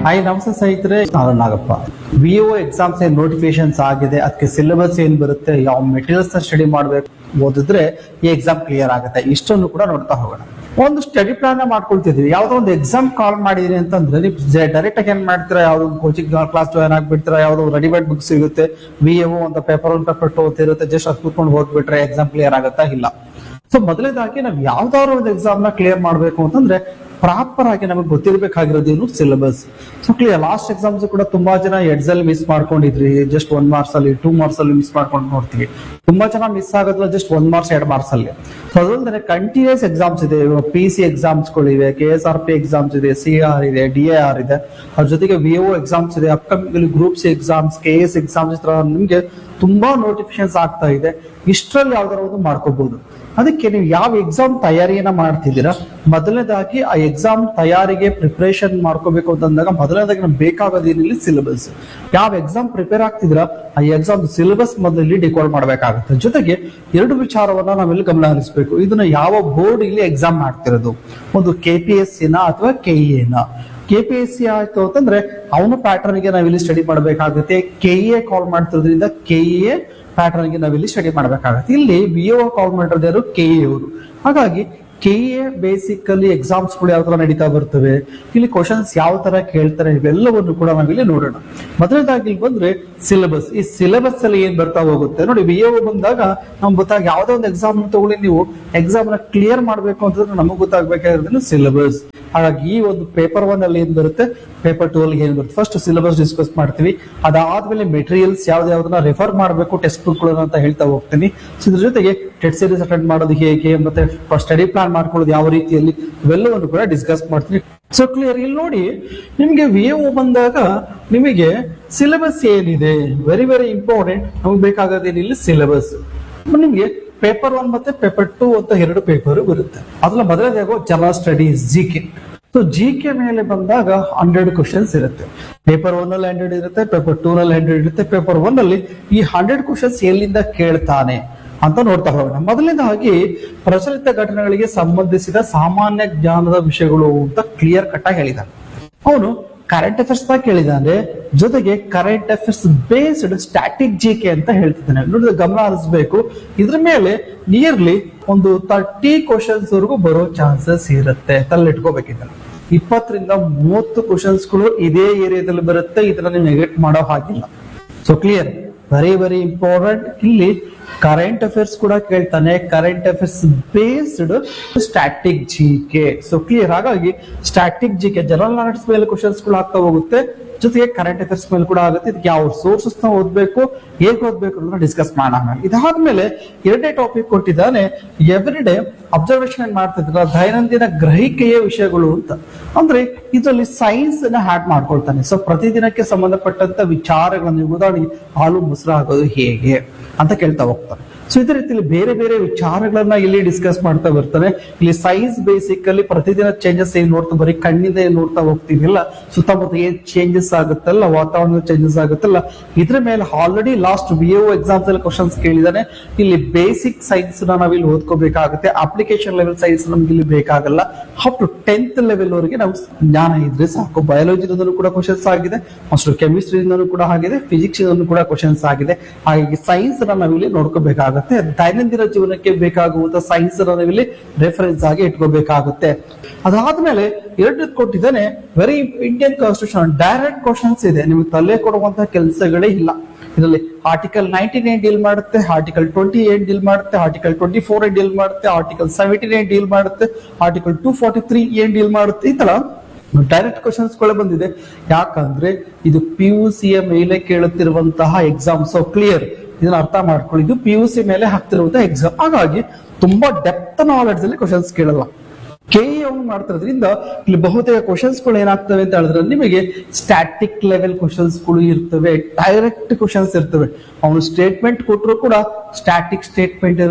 hi ನಮಸ್ತೆ ಸ್ನೇಹಿತರೆ ನಾನು ನಾಗಪ್ಪ ವಿ ಒ ಎಕ್ಸಾಮ್ಸ್ ಏನ್ ನೋಟಿಫಿಕೇಶನ್ಸ್ ಆಗಿದೆ ಅದಕ್ಕೆ ಸಿಲೆಬಸ್ ಏನ್ ಬರುತ್ತೆ ಯಾವ ಮೆಟೀರಿಯಲ್ಸ್ ಸ್ಟಡಿ ಮಾಡ್ಬೇಕು ಓದಿದ್ರೆ ಈ ಎಕ್ಸಾಮ್ ಕ್ಲಿಯರ್ ಆಗುತ್ತೆ ಇಷ್ಟನ್ನು ಕೂಡ ನೋಡ್ತಾ ಹೋಗೋಣ ಒಂದು ಸ್ಟಡಿ ಪ್ಲಾನ್ ಮಾಡ್ಕೊಳ್ತಿದ್ವಿ ಯಾವ್ದೋ ಒಂದು ಎಕ್ಸಾಮ್ ಕಾಲ್ ಮಾಡಿದೀನಿ ಅಂತಂದ್ರೆ ನೀವು ಡೈರೆಕ್ಟ್ ಆಗಿ ಏನ್ ಮಾಡ್ತೀರಾ ಯಾವ್ದೋ ಒಂದು ಕೋಚಿಂಗ್ ಕ್ಲಾಸ್ ಜಾಯ್ನ್ ಆಗ್ಬಿಡ್ತೀರಾ ಯಾವ್ದೋ ರೆಡಿಮೇಡ್ ಬುಕ್ ಸಿಗುತ್ತೆ ವಿ ಎ ಒಂದು ಪೇಪರ್ ಒಂದು ಪೇಪರ್ ಟು ಇರುತ್ತೆ ಜಸ್ಟ್ ಅದು ಕೂತ್ಕೊಂಡು ಹೋಗ್ಬಿಟ್ರೆ ಎಕ್ಸಾಮ್ ಕ್ಲಿಯರ್ ಆಗುತ್ತಾ ಇಲ್ಲ ಸೊ ಮೊದಲನೇದಾಗಿ ನಾವು ಯಾವ್ದಾದ್ರು ಒಂದು ಎಕ್ಸಾಮ್ ನ ಕ್ಲಿಯರ್ ಮಾಡಬೇಕು ಅಂತಂದ್ರೆ ಪ್ರಾಪರ್ ಆಗಿ ನಮಗೆ ಗೊತ್ತಿರಬೇಕಾಗಿರೋದೇನು syllabus so clear last exams ಕೂಡ ತುಂಬಾ ಜನ ಎಡ್ಸ್ ಅಲ್ಲಿ ಮಿಸ್ ಮಾಡ್ಕೊಂಡಿದ್ರಿ ಜಸ್ಟ್ ಒನ್ ಮಾರ್ಕ್ಸ್ ಅಲ್ಲಿ ಟೂ ಮಾರ್ಕ್ಸ್ ಅಲ್ಲಿ ಮಿಸ್ ಮಾಡ್ಕೊಂಡು ನೋಡ್ತೀವಿ ತುಂಬಾ ಜನ ಮಿಸ್ ಆಗೋದಿಲ್ಲ ಜಸ್ಟ್ ಒಂದ್ ಮಾರ್ಕ್ಸ್ ಎರಡು ಮಾರ್ಕ್ಸ್ ಅಲ್ಲಿ ಸೊ ಅದಲ್ಲದೆ ಕಂಟಿನ್ಯೂಸ್ ಎಕ್ಸಾಮ್ಸ್ ಇದೆ ಪಿ ಸಿ ಎಕ್ಸಾಮ್ಸ್ ಗಳಿವೆ K S R P exams ಇದೆ ಸಿ ಆರ್ ಇದೆ ಡಿ ಎ ಆರ್ ಇದೆ ಅದ್ರ ಜೊತೆಗೆ ವಿ ಒ ಎಕ್ಸಾಮ್ಸ್ ಇದೆ upcoming group C exams K S exams ಈ ತರ ನಿಮ್ಗೆ ತುಂಬಾ ನೋಟಿಫಿಕೇಶನ್ಸ್ ಆಗ್ತಾ ಇದೆ ಇಷ್ಟರಲ್ಲಿ ಯಾವ್ದಾರ ಒಂದು ಮಾಡ್ಕೋಬಹುದು ಅದಕ್ಕೆ ನೀವು ಯಾವ ಎಕ್ಸಾಮ್ ತಯಾರಿಯನ್ನ ಮಾಡ್ತಿದ್ದೀರಾ ಮೊದಲನೇದಾಗಿ ಆ ಎಕ್ಸಾಮ್ ತಯಾರಿಗೆ ಪ್ರಿಪರೇಷನ್ ಮಾಡ್ಕೋಬೇಕು ಅಂತಂದಾಗ ಮೊದಲನೇದಾಗಿ ನಮ್ಗೆ ಬೇಕಾಗೋದೇನಿಲ್ಲ ಸಿಲೆಬಸ್ ಯಾವ ಎಕ್ಸಾಮ್ ಪ್ರಿಪೇರ್ ಆಗ್ತಿದ್ದೀರಾ ಆ ಎಕ್ಸಾಮ್ ಸಿಲೆಬಸ್ ಮೊದಲು ಡಿಕೋಡ್ ಮಾಡಬೇಕಾಗುತ್ತೆ ಜೊತೆಗೆ ಎರಡು ವಿಚಾರವನ್ನ ನಾವಿಲ್ಲಿ ಗಮನ ಹರಿಸಬೇಕು ಇದನ್ನ ಯಾವ ಬೋರ್ಡ್ ಇಲ್ಲಿ ಎಕ್ಸಾಮ್ ಮಾಡ್ತಿರೋದು ಒಂದು ಕೆ ಪಿ ಎಸ್ ಸಿನ ಅಥವಾ ಕೆ ನ ಕೆ ಪಿ ಎಸ್ ಸಿ ಆಯ್ತು ಅಂತಂದ್ರೆ ಅವನ ಪ್ಯಾಟರ್ನ್ ಗೆ ನಾವಿಲ್ಲಿ ಸ್ಟಡಿ ಮಾಡಬೇಕಾಗುತ್ತೆ ಕೆ ಎ ಕಾಲ್ ಮಾಡ್ತಿರೋದ್ರಿಂದ ಕೆ ಎ ಪ್ಯಾಟರ್ನ್ ಗೆ ನಾವಿಲ್ಲಿ ಸ್ಟಡಿ ಮಾಡಬೇಕಾಗುತ್ತೆ ಇಲ್ಲಿ ವಿ ಒ ಕಾಲ್ ಮಾಡಿರೋದು ಯಾರು ಕೆ ಎ ಅವರು ಹಾಗಾಗಿ ಕೆ ಎ ಬೇಸಿಕಲಿ ಎಕ್ಸಾಮ್ಸ್ ಗಳು ಯಾವ ತರ ನಡೀತಾ ಬರ್ತವೆ ಇಲ್ಲಿ ಕ್ವಶನ್ಸ್ ಯಾವ ತರ ಕೇಳ್ತಾರೆ ಇವೆಲ್ಲವನ್ನು ಕೂಡ ನಾವಿಲ್ಲಿ ನೋಡೋಣ ಮೊದಲನೇದಾಗಿ ಇಲ್ಲಿ ಬಂದ್ರೆ ಸಿಲೆಬಸ್ ಈ ಸಿಲೆಬಸ್ ಅಲ್ಲಿ ಏನ್ ಬರ್ತಾ ಹೋಗುತ್ತೆ ನೋಡಿ ವಿ ಒ ಬಂದಾಗ ನಮ್ಗೆ ಗೊತ್ತಾಗ ಯಾವ್ದೋ ಒಂದು ಎಕ್ಸಾಮ್ ತಗೊಳ್ಳಿ ನೀವು ಎಕ್ಸಾಮ್ ನ ಕ್ಲಿಯರ್ ಮಾಡ್ಬೇಕು ಅಂತಂದ್ರೆ ನಮಗೆ ಗೊತ್ತಾಗಬೇಕಾಗಿರೋದು ಸಿಲೆಬಸ್ ಹಾಗಾಗಿ ಈ ಒಂದು ಪೇಪರ್ ಒನ್ ಅಲ್ಲಿ ಏನ್ ಬರುತ್ತೆ ಪೇಪರ್ ಟೂ ಅಲ್ಲಿ ಏನ್ ಬರುತ್ತೆ ಫಸ್ಟ್ ಸಿಲೆಬಸ್ ಡಿಸ್ಕಸ್ ಮಾಡ್ತೀವಿ ಅದಾದ್ಮೇಲೆ ಮೆಟೀರಿಯಲ್ಸ್ ಯಾವ್ದು ಯಾವ್ದನ್ನ ರೆಫರ್ ಮಾಡಬೇಕು ಟೆಕ್ಸ್ಟ್ ಬುಕ್ ಅಂತ ಹೇಳ್ತಾ ಹೋಗ್ತೀನಿ ಸೊ ಇದ್ರ ಜೊತೆಗೆ ಟೆಟ್ ಸೀರೀಸ್ ಅಟೆಂಡ್ ಮಾಡೋದು ಹೇಗೆ ಮತ್ತೆ ಸ್ಟಡಿ ಪ್ಲಾನ್ ಮಾಡ್ಕೊಳ್ಳೋದು ಯಾವ ರೀತಿಯಲ್ಲಿ ಇವೆಲ್ಲವನ್ನು ಕೂಡ ಡಿಸ್ಕಸ್ ಮಾಡ್ತೀನಿ ಸೊ ಕ್ಲಿಯರ್ ಇಲ್ಲಿ ನೋಡಿ ನಿಮ್ಗೆ ವಿ ಎ ಬಂದಾಗ ನಿಮಗೆ ಸಿಲೆಬಸ್ ಏನಿದೆ ವೆರಿ ವೆರಿ ಇಂಪಾರ್ಟೆಂಟ್ ನಮ್ಗೆ ಬೇಕಾಗೋದೇನಿಲ್ಲ ಸಿಲೆಬಸ್ ನಿಮ್ಗೆ ಪೇಪರ್ ಒನ್ ಮತ್ತೆ ಪೇಪರ್ ಟೂ ಅಂತ ಎರಡು ಪೇಪರ್ ಬರುತ್ತೆ ಅದ್ರಲ್ಲಿ ಮೊದಲನೇದಾಗೋ general studies G K so G K ಮೇಲೆ ಬಂದಾಗ ಹಂಡ್ರೆಡ್ ಕ್ವಶನ್ಸ್ ಇರುತ್ತೆ ಪೇಪರ್ ಒನ್ ಅಲ್ಲಿ ಹಂಡ್ರೆಡ್ ಇರುತ್ತೆ ಪೇಪರ್ ಟೂ ನಲ್ಲಿ ಹಂಡ್ರೆಡ್ ಇರುತ್ತೆ ಪೇಪರ್ ಒನ್ ಅಲ್ಲಿ ಈ ಹಂಡ್ರೆಡ್ ಕ್ವಶನ್ಸ್ ಎಲ್ಲಿಂದ ಕೇಳ್ತಾನೆ ಅಂತ ನೋಡ್ತಾ ಹೋಗೋಣ ಮೊದಲನೇದಾಗಿ ಪ್ರಚಲಿತ ಘಟನೆಗಳಿಗೆ ಸಂಬಂಧಿಸಿದ ಸಾಮಾನ್ಯ ಜ್ಞಾನದ ವಿಷಯಗಳು ಅಂತ ಕ್ಲಿಯರ್ ಕಟ್ ಆಗಿ ಹೇಳಿದ್ದಾನೆ ಅವನು ಕರೆಂಟ್ ಅಫೇರ್ಸ್ ನ ಕೇಳಿದಾನೆ ಜೊತೆಗೆ current affairs based static G K ಅಂತ ಹೇಳ್ತಿದ್ದಾನೆ ನೋಡಿದ್ರೆ ಗಮನ ಹರಿಸಬೇಕು ಇದ್ರ ಮೇಲೆ ನಿಯರ್ಲಿ ಒಂದು ತರ್ಟಿ ಕ್ವಶನ್ಸ್ ವರೆಗೂ ಬರೋ ಚಾನ್ಸಸ್ ಇರುತ್ತೆ ತಲ್ಲಿಟ್ಕೋಬೇಕಿದ್ದಾನೆ ಇಪ್ಪತ್ತರಿಂದ ಮೂವತ್ತು ಕ್ವಶನ್ಸ್ ಗಳು ಇದೇ ಏರಿಯಾದಲ್ಲಿ ಬರುತ್ತೆ ಇದನ್ನ ನೀವು ನೆಗೆಕ್ಟ್ ಮಾಡೋ ಹಾಗಿಲ್ಲ so clear very very important ಇಲ್ಲಿ ಕರೆಂಟ್ ಅಫೇರ್ಸ್ ಕೂಡ ಕೇಳ್ತಾನೆ current affairs based static G K so clear ಹಾಗಾಗಿ static G K general knowledge ಮೇಲೆ ಕ್ವಶನ್ಸ್ ಗಳು ಆಗ್ತಾ ಹೋಗುತ್ತೆ ಜೊತೆಗೆ ಕರೆಂಟ್ ಅಫೇರ್ಸ್ ಮೇಲೆ ಕೂಡ ಆಗುತ್ತೆ ಇದಕ್ಕೆ ಯಾವ ಸೋರ್ಸಸ್ ನ ಓದ್ಬೇಕು ಹೇಗೆ ಓದ್ಬೇಕು ಅನ್ನೋದನ್ನ ಡಿಸ್ಕಸ್ ಮಾಡೋಣ ಇದಾದ್ಮೇಲೆ ಎರಡನೇ ಟಾಪಿಕ್ ಕೊಟ್ಟಿದ್ದಾನೆ ಎವ್ರಿ ಡೇ ಅಬ್ಸರ್ವೇಷನ್ ಏನ್ ಮಾಡ್ತಿದ್ರ ದೈನಂದಿನ ಗ್ರಹಿಕೆಯ ವಿಷಯಗಳು ಅಂತ ಅಂದ್ರೆ ಇದರಲ್ಲಿ ಸೈನ್ಸ್ ನ ಹ್ಯಾಡ್ ಮಾಡ್ಕೊಳ್ತಾನೆ ಸೊ ಪ್ರತಿದಿನಕ್ಕೆ ಸಂಬಂಧಪಟ್ಟಂತ ವಿಚಾರಗಳನ್ನು ಉದಾಹರಣೆಗೆ ಹಾಲು ಮೊಸರು ಆಗೋದು ಹೇಗೆ ಅಂತ ಕೇಳ್ತಾ ಹೋಗ್ತಾನೆ ಸೊ ಇದೇ ರೀತಿಯಲ್ಲಿ ಬೇರೆ ಬೇರೆ ವಿಚಾರಗಳನ್ನ ಇಲ್ಲಿ ಡಿಸ್ಕಸ್ ಮಾಡ್ತಾ ಬರ್ತಾನೆ ಇಲ್ಲಿ ಸೈನ್ಸ್ ಬೇಸಿಕಲಿ ಪ್ರತಿದಿನ ಚೇಂಜಸ್ ಏನ್ ನೋಡ್ತಾ ಬರೀ ಕಣ್ಣಿಂದ ಏನ್ ನೋಡ್ತಾ ಹೋಗ್ತೀವಿಲ್ಲ ಸುತ್ತಮುತ್ತ ಏನ್ ಚೇಂಜಸ್ ಆಗುತ್ತಲ್ಲ ವಾತಾವರಣ ಚೇಂಜಸ್ ಆಗುತ್ತಲ್ಲ ಇದ್ರ ಮೇಲೆ already last B A exams ಅಲ್ಲಿ ಕ್ವಶನ್ಸ್ ಕೇಳಿದಾನೆ ಇಲ್ಲಿ ಬೇಸಿಕ್ ಸೈನ್ಸ್ ನ ನಾವಿಲ್ಲಿ ಓದ್ಕೋಬೇಕಾಗುತ್ತೆ ಅಪ್ಲಿಕೇಶನ್ ಲೆವೆಲ್ ಸೈನ್ಸ್ ನಮ್ಗೆ ಇಲ್ಲಿ ಬೇಕಾಗಲ್ಲ ಅಪ್ ಟು ಟೆಂತ್ ಲೆವೆಲ್ ವರೆಗೆ ನಾವು ಜ್ಞಾನ ಇದ್ರೆ ಸಾಕು ಬಯಾಲಜಿದಿಂದಲೂ ಕೂಡ ಕ್ವಶನ್ಸ್ ಆಗಿದೆ ಅಷ್ಟು ಕೆಮಿಸ್ಟ್ರಿಯಿಂದಲೂ ಕೂಡ ಆಗಿದೆ ಫಿಸಿಕ್ಸ್ ಕೂಡ ಕ್ವಶನ್ಸ್ ಆಗಿದೆ ಹಾಗಾಗಿ ಸೈನ್ಸ್ ನ ನಾವಿಲ್ಲಿ ನೋಡ್ಕೋಬೇಕಾಗುತ್ತೆ ದೈನಂದಿನ ಜೀವನಕ್ಕೆ ಬೇಕಾಗುವಂತ ಸೈನ್ಸ್ ನಾವಿಲ್ಲಿ ರೆಫರೆನ್ಸ್ ಆಗಿ ಇಟ್ಕೋಬೇಕಾಗುತ್ತೆ ಅದಾದ್ಮೇಲೆ ಎರಡು ಕೊಟ್ಟಿದ್ದಾನೆ very Indian constitution direct questions ಇದೆ ನಿಮಗೆ ತಲೆ ಕೊಡುವಂತ ಕೆಲಸಗಳೇ ಇಲ್ಲ ಇದರಲ್ಲಿ ಆರ್ಟಿಕಲ್ ನೈನ್ಟಿ ನೈನ್ ಡೀಲ್ ಮಾಡುತ್ತೆ ಆರ್ಟಿಕಲ್ ಟ್ವೆಂಟಿ ಏಟ್ ಡೀಲ್ ಮಾಡುತ್ತೆ ಆರ್ಟಿಕಲ್ ಟ್ವೆಂಟಿ ಫೋರ್ ಡೀಲ್ ಮಾಡುತ್ತೆ ಆರ್ಟಿಕಲ್ ಸೆವೆಂಟಿ ನೈನ್ ಡೀಲ್ ಮಾಡುತ್ತೆ ಆರ್ಟಿಕಲ್ ಟೂ ಫಾರ್ಟಿ ತ್ರೀ ಏನ್ ಡೀಲ್ ಮಾಡುತ್ತೆ ಈ ತರ ಡೈರೆಕ್ಟ್ ಕ್ವಶನ್ಸ್ ಗಳು ಬಂದಿದೆ ಯಾಕಂದ್ರೆ ಇದು ಪಿ ಯು ಸಿಯ ಮೇಲೆ ಕೇಳುತ್ತಿರುವಂತಹ ಎಕ್ಸಾಮ್ ಸೊ ಕ್ಲಿಯರ್ ಇದನ್ನ ಅರ್ಥ ಮಾಡ್ಕೊಳ್ಳಿ ಇದು ಪಿ ಯು ಸಿ ಮೇಲೆ ಹಾಕ್ತಿರುವಂತಹ ಎಕ್ಸಾಮ್ ಹಾಗಾಗಿ ತುಂಬಾ ಡೆಪ್ತ್ ನಾಲೆಡ್ಜ್ ಅಲ್ಲಿ ಕ್ವಶನ್ಸ್ ಕೇಳಲ್ಲ ಕೆ ಮಾಡ್ತಿರೋದ್ರಿಂದ ಇಲ್ಲಿ ಬಹುತೇಕ ಕ್ವಶನ್ಸ್ ಗಳು ಏನಾಗ್ತವೆ ಅಂತ ಹೇಳಿದ್ರೆ ನಿಮಗೆ ಸ್ಟ್ಯಾಟಿಕ್ ಲೆವೆಲ್ ಕ್ವಶನ್ಸ್ ಗಳು ಇರ್ತವೆ ಡೈರೆಕ್ಟ್ ಕ್ವಶನ್ಸ್ ಇರ್ತವೆ ಅವನು ಸ್ಟೇಟ್ಮೆಂಟ್ ಕೊಟ್ಟರು ಕೂಡ ಸ್ಟ್ಯಾಟಿಕ್ ಸ್ಟೇಟ್ಮೆಂಟ್ ಇರುತ್ತೆ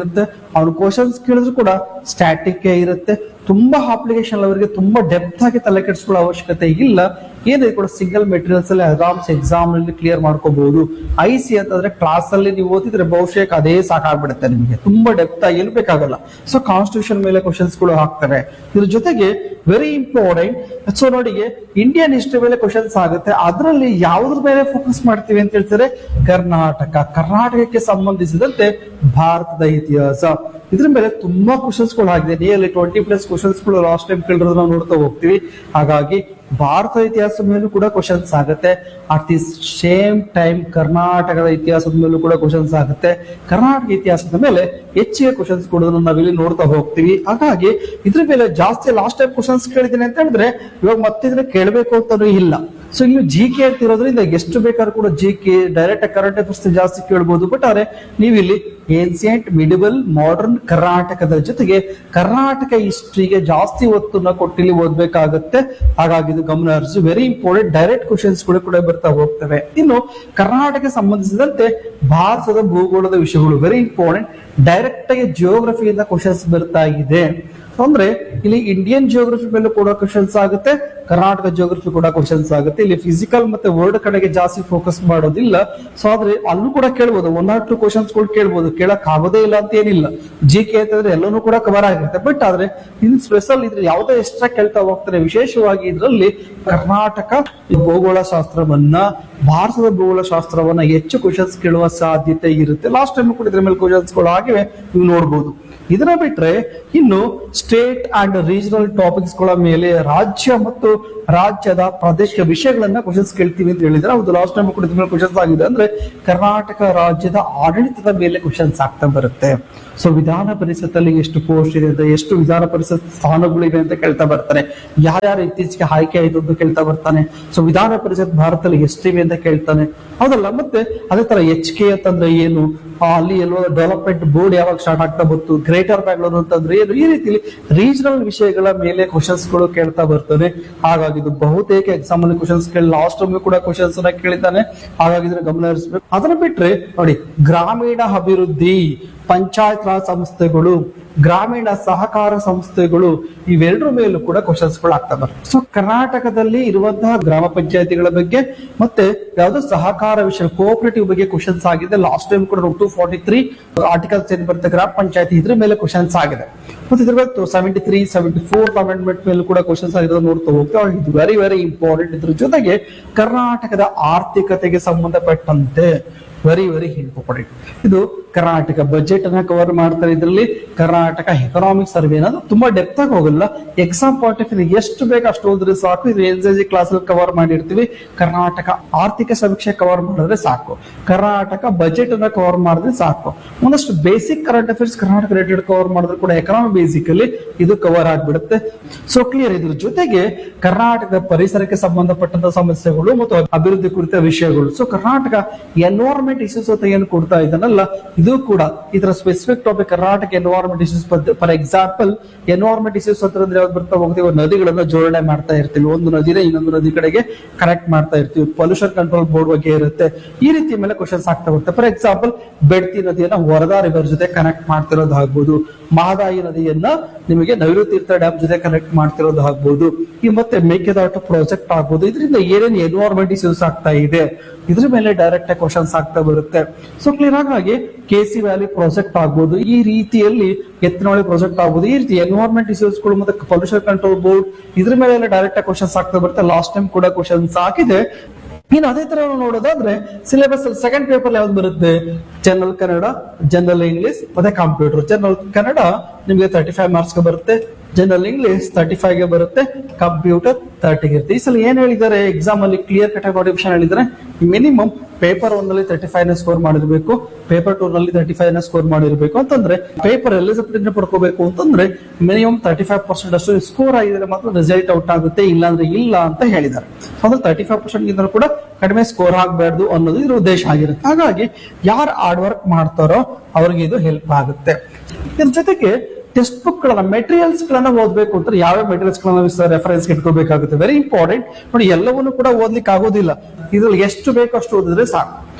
ಅವ್ನು ಕ್ವಶನ್ಸ್ ಕೇಳಿದ್ರು ಕೂಡ ಸ್ಟ್ಯಾಟಿಕ್ ಇರುತ್ತೆ ತುಂಬಾ ಅಪ್ಲಿಕೇಶನ್ ಅವರಿಗೆ ತುಂಬಾ ಡೆಪ್ತ್ ಆಗಿ ತಲೆ ಕೆಡಿಸ್ಕೊಳ್ಳೋ ಅವಶ್ಯಕತೆ ಇಲ್ಲ ಏನಿದೆ ಕೂಡ ಸಿಂಗಲ್ ಮೆಟೀರಿಯಲ್ಸ್ ಅಲ್ಲಿ ಆರಾಮ್ಸ್ ಎಕ್ಸಾಮ್ ನಲ್ಲಿ ಕ್ಲಿಯರ್ ಮಾಡ್ಕೋಬಹುದು ಐ ಸಿ ಅಂತಂದ್ರೆ ಕ್ಲಾಸ್ ಅಲ್ಲಿ ನೀವು ಓದಿದ್ರೆ ಬಹುಶಃ ಅದೇ ಸಾಕಾಗ್ಬಿಡುತ್ತೆ ನಿಮಗೆ ತುಂಬಾ ಡೆಪ್ತ್ ಆಗಿ ಏನು ಬೇಕಾಗಲ್ಲ ಸೊ ಕಾನ್ಸ್ಟಿಟ್ಯೂಷನ್ ಮೇಲೆ ಕ್ವಶನ್ಸ್ ಗಳು ಹಾಕ್ತಾರೆ ಇದ್ರ ಜೊತೆಗೆ ವೆರಿ ಇಂಪಾರ್ಟೆಂಟ್ ಸೊ ನೋಡಿ ಇಂಡಿಯನ್ ಹಿಸ್ಟ್ರಿ ಮೇಲೆ ಕ್ವಶನ್ಸ್ ಆಗುತ್ತೆ ಅದರಲ್ಲಿ ಯಾವ್ದ್ರ ಮೇಲೆ ಫೋಕಸ್ ಮಾಡ್ತೀವಿ ಅಂತ ಹೇಳ್ತಾರೆ ಕರ್ನಾಟಕ ಕರ್ನಾಟಕಕ್ಕೆ ಸಂಬಂಧಿಸಿದಂತೆ ಭಾರತದ ಇತಿಹಾಸ ಇದ್ರ ಮೇಲೆ ತುಂಬಾ ಕ್ವಶನ್ಸ್ ಗಳು ಆಗಿದೆ ನಿಯರ್ಲಿ ಟ್ವೆಂಟಿ ಪ್ಲಸ್ ಕ್ವಶನ್ಸ್ ಗಳು ಲಾಸ್ಟ್ ಟೈಮ್ ಕೇಳಿರೋದು ನಾವು ನೋಡ್ತಾ ಹೋಗ್ತೀವಿ ಹಾಗಾಗಿ ಭಾರತ ಇತಿಹಾಸದ ಮೇಲೂ ಕೂಡ ಕ್ವಶನ್ಸ್ ಆಗುತ್ತೆ ಅಟ್ ದಿ ಸೇಮ್ ಟೈಮ್ ಕರ್ನಾಟಕದ ಇತಿಹಾಸದ ಮೇಲೂ ಕೂಡ ಕ್ವಶನ್ಸ್ ಆಗುತ್ತೆ ಕರ್ನಾಟಕ ಇತಿಹಾಸದ ಮೇಲೆ ಹೆಚ್ಚಿಗೆ ಕ್ವಶನ್ಸ್ ಕೊಡೋದನ್ನ ನಾವಿಲ್ಲಿ ನೋಡ್ತಾ ಹೋಗ್ತೀವಿ ಹಾಗಾಗಿ ಇದ್ರ ಮೇಲೆ ಜಾಸ್ತಿ ಲಾಸ್ಟ್ ಟೈಮ್ ಕ್ವಶನ್ಸ್ ಕೇಳಿದ್ದೀನಿ ಅಂತ ಹೇಳಿದ್ರೆ ಇವಾಗ ಮತ್ತಿದ್ರೆ ಕೇಳಬೇಕು ಅಂತನೂ ಇಲ್ಲ ಸೊ ಇಲ್ಲಿ ಜಿ ಕೆ ಅಂತ ಇರೋದ್ರಿಂದ ಎಷ್ಟು ಬೇಕಾದ್ರೂ ಕೂಡ G K direct current affairs ಜಾಸ್ತಿ ಕೇಳ್ಬೋದು ಬಟ್ ಆದ್ರೆ ನೀವು ಇಲ್ಲಿ ಏನ್ಸಿಯಂಟ್ ಮಿಡಿಬಲ್ ಮಾಡರ್ನ್ ಕರ್ನಾಟಕದ ಜೊತೆಗೆ ಕರ್ನಾಟಕ ಹಿಸ್ಟ್ರಿಗೆ ಜಾಸ್ತಿ ಒತ್ತನ್ನ ಕೊಟ್ಟಿಲ್ಲಿ ಓದ್ಬೇಕಾಗತ್ತೆ ಹಾಗಾಗಿ ಇದು ಗಮನ ಹರಿಸಿ ವೆರಿ ಇಂಪಾರ್ಟೆಂಟ್ ಡೈರೆಕ್ಟ್ ಕ್ವಶನ್ಸ್ ಕೂಡ ಕೂಡ ಬರ್ತಾ ಹೋಗ್ತವೆ ಇನ್ನು ಕರ್ನಾಟಕ ಸಂಬಂಧಿಸಿದಂತೆ ಭಾರತದ ಭೂಗೋಳದ ವಿಷಯಗಳು ವೆರಿ ಇಂಪಾರ್ಟೆಂಟ್ ಡೈರೆಕ್ಟ್ ಆಗಿ ಜಿಯೋಗ್ರಫಿಯಿಂದ ಕ್ವಶನ್ಸ್ ಬರ್ತಾ ಇದೆ ಅಂದ್ರೆ ಇಲ್ಲಿ ಇಂಡಿಯನ್ ಜಿಯೋಗ್ರಫಿ ಮೇಲೆ ಕೂಡ ಕ್ವಶನ್ಸ್ ಆಗುತ್ತೆ ಕರ್ನಾಟಕ ಜಿಯೋಗ್ರಫಿ ಕೂಡ ಕ್ವಶನ್ಸ್ ಆಗುತ್ತೆ ಇಲ್ಲಿ ಫಿಸಿಕಲ್ ಮತ್ತೆ ವರ್ಡ್ ಕಡೆಗೆ ಜಾಸ್ತಿ ಫೋಕಸ್ ಮಾಡೋದಿಲ್ಲ ಸೊ ಆದ್ರೆ ಅಲ್ಲೂ ಕೂಡ ಕೇಳ್ಬೋದು ಒನ್ ಆರ್ ಟು ಕ್ವಶನ್ಸ್ ಕೂಡ ಕೇಳ್ಬೋದು ಕೇಳಕ್ ಆಗೋದೇ ಇಲ್ಲ ಅಂತ ಏನಿಲ್ಲ ಜಿ ಕೆ ಅಂತಂದ್ರೆ ಎಲ್ಲನೂ ಕೂಡ ಕವರ್ ಆಗಿರುತ್ತೆ ಬಟ್ ಆದ್ರೆ ಇನ್ ಸ್ಪೆಷಲ್ ಇದ್ರೆ ಯಾವುದೇ ಎಕ್ಸ್ಟ್ರಾ ಕೇಳ್ತಾ ಹೋಗ್ತಾರೆ ವಿಶೇಷವಾಗಿ ಇದರಲ್ಲಿ ಕರ್ನಾಟಕ ಈ ಭೂಗೋಳ ಶಾಸ್ತ್ರವನ್ನ ಭಾರತದ ಭೂಗೋಳ ಶಾಸ್ತ್ರವನ್ನ ಹೆಚ್ಚು ಕ್ವಶನ್ಸ್ ಕೇಳುವ ಸಾಧ್ಯತೆ ಇರುತ್ತೆ ಲಾಸ್ಟ್ ಟೈಮ್ ಕೂಡ ಇದ್ರ ಮೇಲೆ ಕ್ವಶನ್ಸ್ ಗಳು ಆಗಿವೆ ನೀವು ನೋಡ್ಬೋದು ಇದನ್ನ ಬಿಟ್ರೆ ಇನ್ನು ಸ್ಟೇಟ್ ಅಂಡ್ ರೀಜನಲ್ ಟಾಪಿಕ್ಸ್ ಗಳ ಮೇಲೆ ರಾಜ್ಯ ಮತ್ತು ರಾಜ್ಯದ ಪ್ರಾದೇಶಿಕ ವಿಷಯಗಳನ್ನ ಕ್ವಶನ್ಸ್ ಕೇಳ್ತೀವಿ ಅಂತ ಹೇಳಿದ್ರೆ ಹೌದು ಲಾಸ್ಟ್ ಟೈಮ್ ಕೂಡ ಇದ್ರ ಮೇಲೆ ಕ್ವಶನ್ಸ್ ಆಗಿದೆ ಅಂದ್ರೆ ಕರ್ನಾಟಕ ರಾಜ್ಯದ ಆಡಳಿತದ ಮೇಲೆ ಕ್ವಶನ್ಸ್ ಆಗ್ತಾ ಬರುತ್ತೆ ಸೊ ವಿಧಾನ ಪರಿಷತ್ತಲ್ಲಿ ಎಷ್ಟು ಪೋಸ್ಟ್ ಇದೆ ಅಂತ ಎಷ್ಟು ವಿಧಾನ ಪರಿಷತ್ ಸ್ಥಾನಗಳಿವೆ ಅಂತ ಕೇಳ್ತಾ ಬರ್ತಾನೆ ಯಾರ್ಯಾರು ಇತ್ತೀಚೆಗೆ ಆಯ್ಕೆ ಆಯ್ತು ಅಂತ ಕೇಳ್ತಾ ಬರ್ತಾನೆ ಸೊ ವಿಧಾನ ಪರಿಷತ್ ಭಾರತದಲ್ಲಿ ಎಷ್ಟಿವೆ ಅಂತ ಕೇಳ್ತಾನೆ ಹೌದಲ್ಲ ಮತ್ತೆ ಅದೇ ತರ ಎಚ್ ಕೆ ಅಂತಂದ್ರೆ ಏನು ಆ, ಅಲ್ಲಿ ಎಲ್ಲೋ ಡೆವಲಪ್ಮೆಂಟ್ ಬೋರ್ಡ್ ಯಾವಾಗ ಸ್ಟಾರ್ಟ್ ಆಗ್ತಾ ಬಂತು ಗ್ರೇಟರ್ ಬ್ಯಾಂಗ್ಳೂರ್ ಅಂತಂದ್ರೆ ಏನು ಈ ರೀತಿಲಿ ರೀಜನಲ್ ವಿಷಯಗಳ ಮೇಲೆ ಕ್ವಶನ್ಸ್ ಗಳು ಕೇಳ್ತಾ ಬರ್ತಾನೆ ಹಾಗಾಗಿ ಇದು ಬಹುತೇಕ ಎಕ್ಸಾಮ್ ಅಲ್ಲಿ ಕ್ವಶನ್ಸ್ ಕೇಳಿ ಲಾಸ್ಟ್ ಟೈಮ್ ಕೂಡ ಕ್ವಶನ್ಸ್ ಅನ್ನ ಕೇಳಿದ್ದಾನೆ ಹಾಗಾಗಿ ಇದನ್ನ ಗಮನ ಹರಿಸಬೇಕು ಅದನ್ನ ಬಿಟ್ರೆ ನೋಡಿ ಗ್ರಾಮೀಣ ಅಭಿವೃದ್ಧಿ ಪಂಚಾಯತ್ ರಾಜ್ ಸಂಸ್ಥೆಗಳು ಗ್ರಾಮೀಣ ಸಹಕಾರ ಸಂಸ್ಥೆಗಳು ಇವೆರಡರ ಮೇಲೂ ಕೂಡ ಕ್ವಶನ್ಸ್ ಗಳು ಆಗ್ತಾ ಬರ್ತವೆ ಸೊ ಕರ್ನಾಟಕದಲ್ಲಿ ಇರುವಂತಹ ಗ್ರಾಮ ಪಂಚಾಯತಿಗಳ ಬಗ್ಗೆ ಮತ್ತೆ ಯಾವ್ದೋ ಸಹಕಾರ ವಿಷಯ ಕೋಆಪರೇಟಿವ್ ಬಗ್ಗೆ ಕ್ವಶನ್ಸ್ ಆಗಿದೆ ಲಾಸ್ಟ್ ಟೈಮ್ ಕೂಡ ಟೂ ಫಾರ್ಟಿ ತ್ರೀ ಆರ್ಟಿಕಲ್ಸ್ ಏನ್ ಬರುತ್ತೆ ಗ್ರಾಮ ಪಂಚಾಯತಿ ಇದ್ರ ಮೇಲೆ ಕ್ವಶನ್ಸ್ ಆಗಿದೆ ಮತ್ತೆ ಇದ್ರ ಬಗ್ಗೆ seventy three seventy four amendment ಮೇಲೆ ಕೂಡ ಕ್ವಶನ್ಸ್ ಆಗಿರೋದು ನೋಡ್ತಾ ಹೋಗ್ತೇವೆ ಇದು ವೆರಿ ವೆರಿ ಇಂಪಾರ್ಟೆಂಟ್ ಇದ್ರ ಜೊತೆಗೆ ಕರ್ನಾಟಕದ ಆರ್ಥಿಕತೆಗೆ ಸಂಬಂಧಪಟ್ಟಂತೆ ವೆರಿ ವೆರಿ ಇಂಪಾರ್ಟೆಂಟ್ ಇದು ಕರ್ನಾಟಕ ಬಜೆಟ್ ಅನ್ನ ಕವರ್ ಮಾಡ್ತಾರೆ ಇದರಲ್ಲಿ ಕರ್ನಾಟಕ ಎಕನಾಮಿಕ್ ಸರ್ವೆ ಅನ್ನೋದು ತುಂಬಾ ಡೆಪ್ತ್ ಆಗಿ ಹೋಗಲ್ಲ ಎಕ್ಸಾಮ್ ಪಾಯಿಂಟ್ ಆಫ್ ಎಷ್ಟು ಬೇಕು ಅಷ್ಟು ಹೋದ್ರೆ ಸಾಕು ಇದು ಎನ್ ಸಿ ಕ್ಲಾಸ್ ಅಲ್ಲಿ ಕವರ್ ಮಾಡಿರ್ತೀವಿ ಕರ್ನಾಟಕ ಆರ್ಥಿಕ ಸಮೀಕ್ಷೆ ಕವರ್ ಮಾಡಿದ್ರೆ ಸಾಕು ಕರ್ನಾಟಕ ಬಜೆಟ್ ಅನ್ನ ಕವರ್ ಮಾಡಿದ್ರೆ ಸಾಕು ಒಂದಷ್ಟು basic current affairs Karnataka related cover ಮಾಡಿದ್ರೆ ಕೂಡ ಎಕನಾಮಿ ಬೇಸಿಕಲಿ ಇದು ಕವರ್ ಆಗ್ಬಿಡುತ್ತೆ ಸೊ ಕ್ಲಿಯರ್ ಇದ್ರ ಜೊತೆಗೆ ಕರ್ನಾಟಕದ ಪರಿಸರಕ್ಕೆ ಸಂಬಂಧಪಟ್ಟಂತ ಸಮಸ್ಯೆಗಳು ಮತ್ತು ಅಭಿವೃದ್ಧಿ ಕುರಿತ ವಿಷಯಗಳು ಸೊ ಕರ್ನಾಟಕ ಎನ್ವೈರನ್ಮೆಂಟ್ ಇಶ್ಯೂಸ್ ಅಂತ ಏನು ಕೊಡ್ತಾ ಇದ್ದಾನಲ್ಲ ಇದು ಕೂಡ ಇದರ specific topic Karnataka environment issues for example environment issues ಅಂತಂದ್ರೆ ಯಾವ್ದು ಬರ್ತಾ ಹೋಗ್ತೀವಿ ನದಿಗಳನ್ನ ಜೋಡಣೆ ಮಾಡ್ತಾ ಇರ್ತೀವಿ ಒಂದು ನದಿನ ಇನ್ನೊಂದು ನದಿ ಕಡೆಗೆ ಕನೆಕ್ಟ್ ಮಾಡ್ತಾ ಇರ್ತೀವಿ ಪೊಲ್ಯೂಷನ್ ಕಂಟ್ರೋಲ್ ಬೋರ್ಡ್ ಬಗ್ಗೆ ಇರುತ್ತೆ ಈ ರೀತಿ ಮೇಲೆ ಕ್ವಶನ್ಸ್ ಆಗ್ತಾ ಹೋಗುತ್ತೆ ಫಾರ್ ಎಕ್ಸಾಂಪಲ್ ಬೆಡ್ತಿ ನದಿಯನ್ನ ವರದಾ ರಿವರ್ ಜೊತೆ ಕನೆಕ್ಟ್ ಮಾಡ್ತಿರೋದು ಆಗ್ಬೋದು ಮಹದಾಯಿ ನದಿಯನ್ನ ನಿಮಗೆ ನೈಋತ್ಯ ತೀರ್ಥ ಡ್ಯಾಮ್ ಜೊತೆ ಕನೆಕ್ಟ್ ಮಾಡ್ತಿರೋದು ಆಗ್ಬೋದು ಈ ಮತ್ತೆ ಮೇಕೆದಾಟು ಪ್ರಾಜೆಕ್ಟ್ ಆಗ್ಬೋದು ಇದರಿಂದ ಏನೇನು ಎನ್ವೈರನ್ಮೆಂಟ್ ಇಶ್ಯೂಸ್ ಆಗ್ತಾ ಇದೆ ಇದ್ರ ಮೇಲೆ ಡೈರೆಕ್ಟ್ ಕ್ವಶನ್ಸ್ ಆಗ್ತಾ ಬರುತ್ತೆ ಸೊ ಕ್ಲಿಯರ್ ಆಗಿ ಕೆ ಸಿ ವ್ಯಾಲಿ ಪ್ರಾಜೆಕ್ಟ್ ಆಗ್ಬೋದು ಈ ರೀತಿಯಲ್ಲಿ ಎತ್ತಿನಹೊಳೆ ಪ್ರಾಜೆಕ್ಟ್ ಆಗ್ಬೋದು ಈ ರೀತಿ ಎನ್ವೈರನ್ಮೆಂಟ್ ಇಶ್ಯೂಸ್ಗಳು ಮತ್ತೆ ಪೊಲ್ಯೂಷನ್ ಕಂಟ್ರೋಲ್ ಬೋರ್ಡ್ ಇದ್ರ ಮೇಲೆ ಡೈರೆಕ್ಟ್ ಕ್ವಶನ್ಸ್ ಆಗ್ತಾ ಬರುತ್ತೆ ಲಾಸ್ಟ್ ಟೈಮ್ ಕೂಡ ಕ್ವಶನ್ಸ್ ಆಗಿದೆ ಇನ್ನು ಅದೇ ತರ ನಾವು ನೋಡೋದಾದ್ರೆ ಸಿಲೆಬಸ್ ಅಲ್ಲಿ ಸೆಕೆಂಡ್ ಪೇಪರ್ ಯಾವ್ದು ಬರುತ್ತೆ ಜನರಲ್ ಕನ್ನಡ ಜನರಲ್ ಇಂಗ್ಲಿಷ್ ಮತ್ತೆ ಕಂಪ್ಯೂಟರ್ ಜನರಲ್ ಕನ್ನಡ ನಿಮಗೆ ತರ್ಟಿ ಫೈವ್ ಮಾರ್ಕ್ಸ್ ಬರುತ್ತೆ ಜನರಲ್ ಇಂಗ್ಲಿಷ್ ತರ್ಟಿ ಫೈವ್ ಗೆ ಬರುತ್ತೆ ಕಂಪ್ಯೂಟರ್ ತರ್ಟಿಗೆ ಇರುತ್ತೆ ಈ ಸಲ ಏನ್ ಹೇಳಿದ್ದಾರೆ ಎಕ್ಸಾಮ್ ಅಲ್ಲಿ ಕ್ಲಿಯರ್ ಕಟ್ ನೋಟಿಫಿಕೇಶನ್ ಹೇಳಿದ್ರೆ ಮಿನಿಮಮ್ ಪೇಪರ್ ಒನ್ ನಲ್ಲಿ ತರ್ಟಿ ಫೈವ್ ನ ಸ್ಕೋರ್ ಮಾಡಿರ್ಬೇಕು ಪೇಪರ್ ಟೂ ನಲ್ಲಿ ತರ್ಟಿ ಫೈವ್ ನ ಸ್ಕೋರ್ ಮಾಡಿರ್ಬೇಕು ಅಂತಂದ್ರೆ ಪೇಪರ್ ಎಲಿಜಿಬಿಲಿಟಿ ಪಡ್ಕೋಬೇಕು ಅಂತಂದ್ರೆ ಮಿನಿಮಮ್ ತರ್ಟಿ ಫೈವ್ ಪರ್ಸೆಂಟ್ ಅಷ್ಟು ಸ್ಕೋರ್ ಆಗಿದ್ರೆ ಮಾತ್ರ ರಿಸಲ್ಟ್ ಔಟ್ ಆಗುತ್ತೆ ಇಲ್ಲಾಂದ್ರೆ ಇಲ್ಲ ಅಂತ ಹೇಳಿದ್ದಾರೆ ಅಂದ್ರೆ ತರ್ಟಿ ಫೈವ್ ಪರ್ಸೆಂಟ್ ಗಿಂತ ಕೂಡ ಕಡಿಮೆ ಸ್ಕೋರ್ ಆಗಬಾರ್ದು ಅನ್ನೋದು ಇದ್ರ ಉದ್ದೇಶ ಆಗಿರುತ್ತೆ ಹಾಗಾಗಿ ಯಾರು ಹಾರ್ಡ್ ವರ್ಕ್ ಮಾಡ್ತಾರೋ ಅವ್ರಿಗೆ ಇದು ಹೆಲ್ಪ್ ಆಗುತ್ತೆ ಇದ್ರ ಜೊತೆಗೆ ಟೆಕ್ಸ್ಟ್ ಬುಕ್ ಗಳನ್ನ ಮೆಟೀರಿಯಲ್ಸ್ ಗಳನ್ನ ಓದ್ಬೇಕು ಅಂತ ಯಾವ ಮೆಟೀರಿಯಲ್ಸ್ ಗಳನ್ನ ರೆಫರೆನ್ಸ್ ಇಟ್ಕೋಬೇಕಾಗುತ್ತೆ ವೆರಿ ಇಂಪಾರ್ಟೆಂಟ್ ನೋಡಿ ಎಲ್ಲವನ್ನೂ ಕೂಡ ಓದ್ಲಿಕ್ಕೆ ಆಗೋದಿಲ್ಲ ಇದ್ರಲ್ಲಿ ಎಷ್ಟು ಬೇಕೋ ಅಷ್ಟು ಓದಿದ್ರೆ ಸಾಕು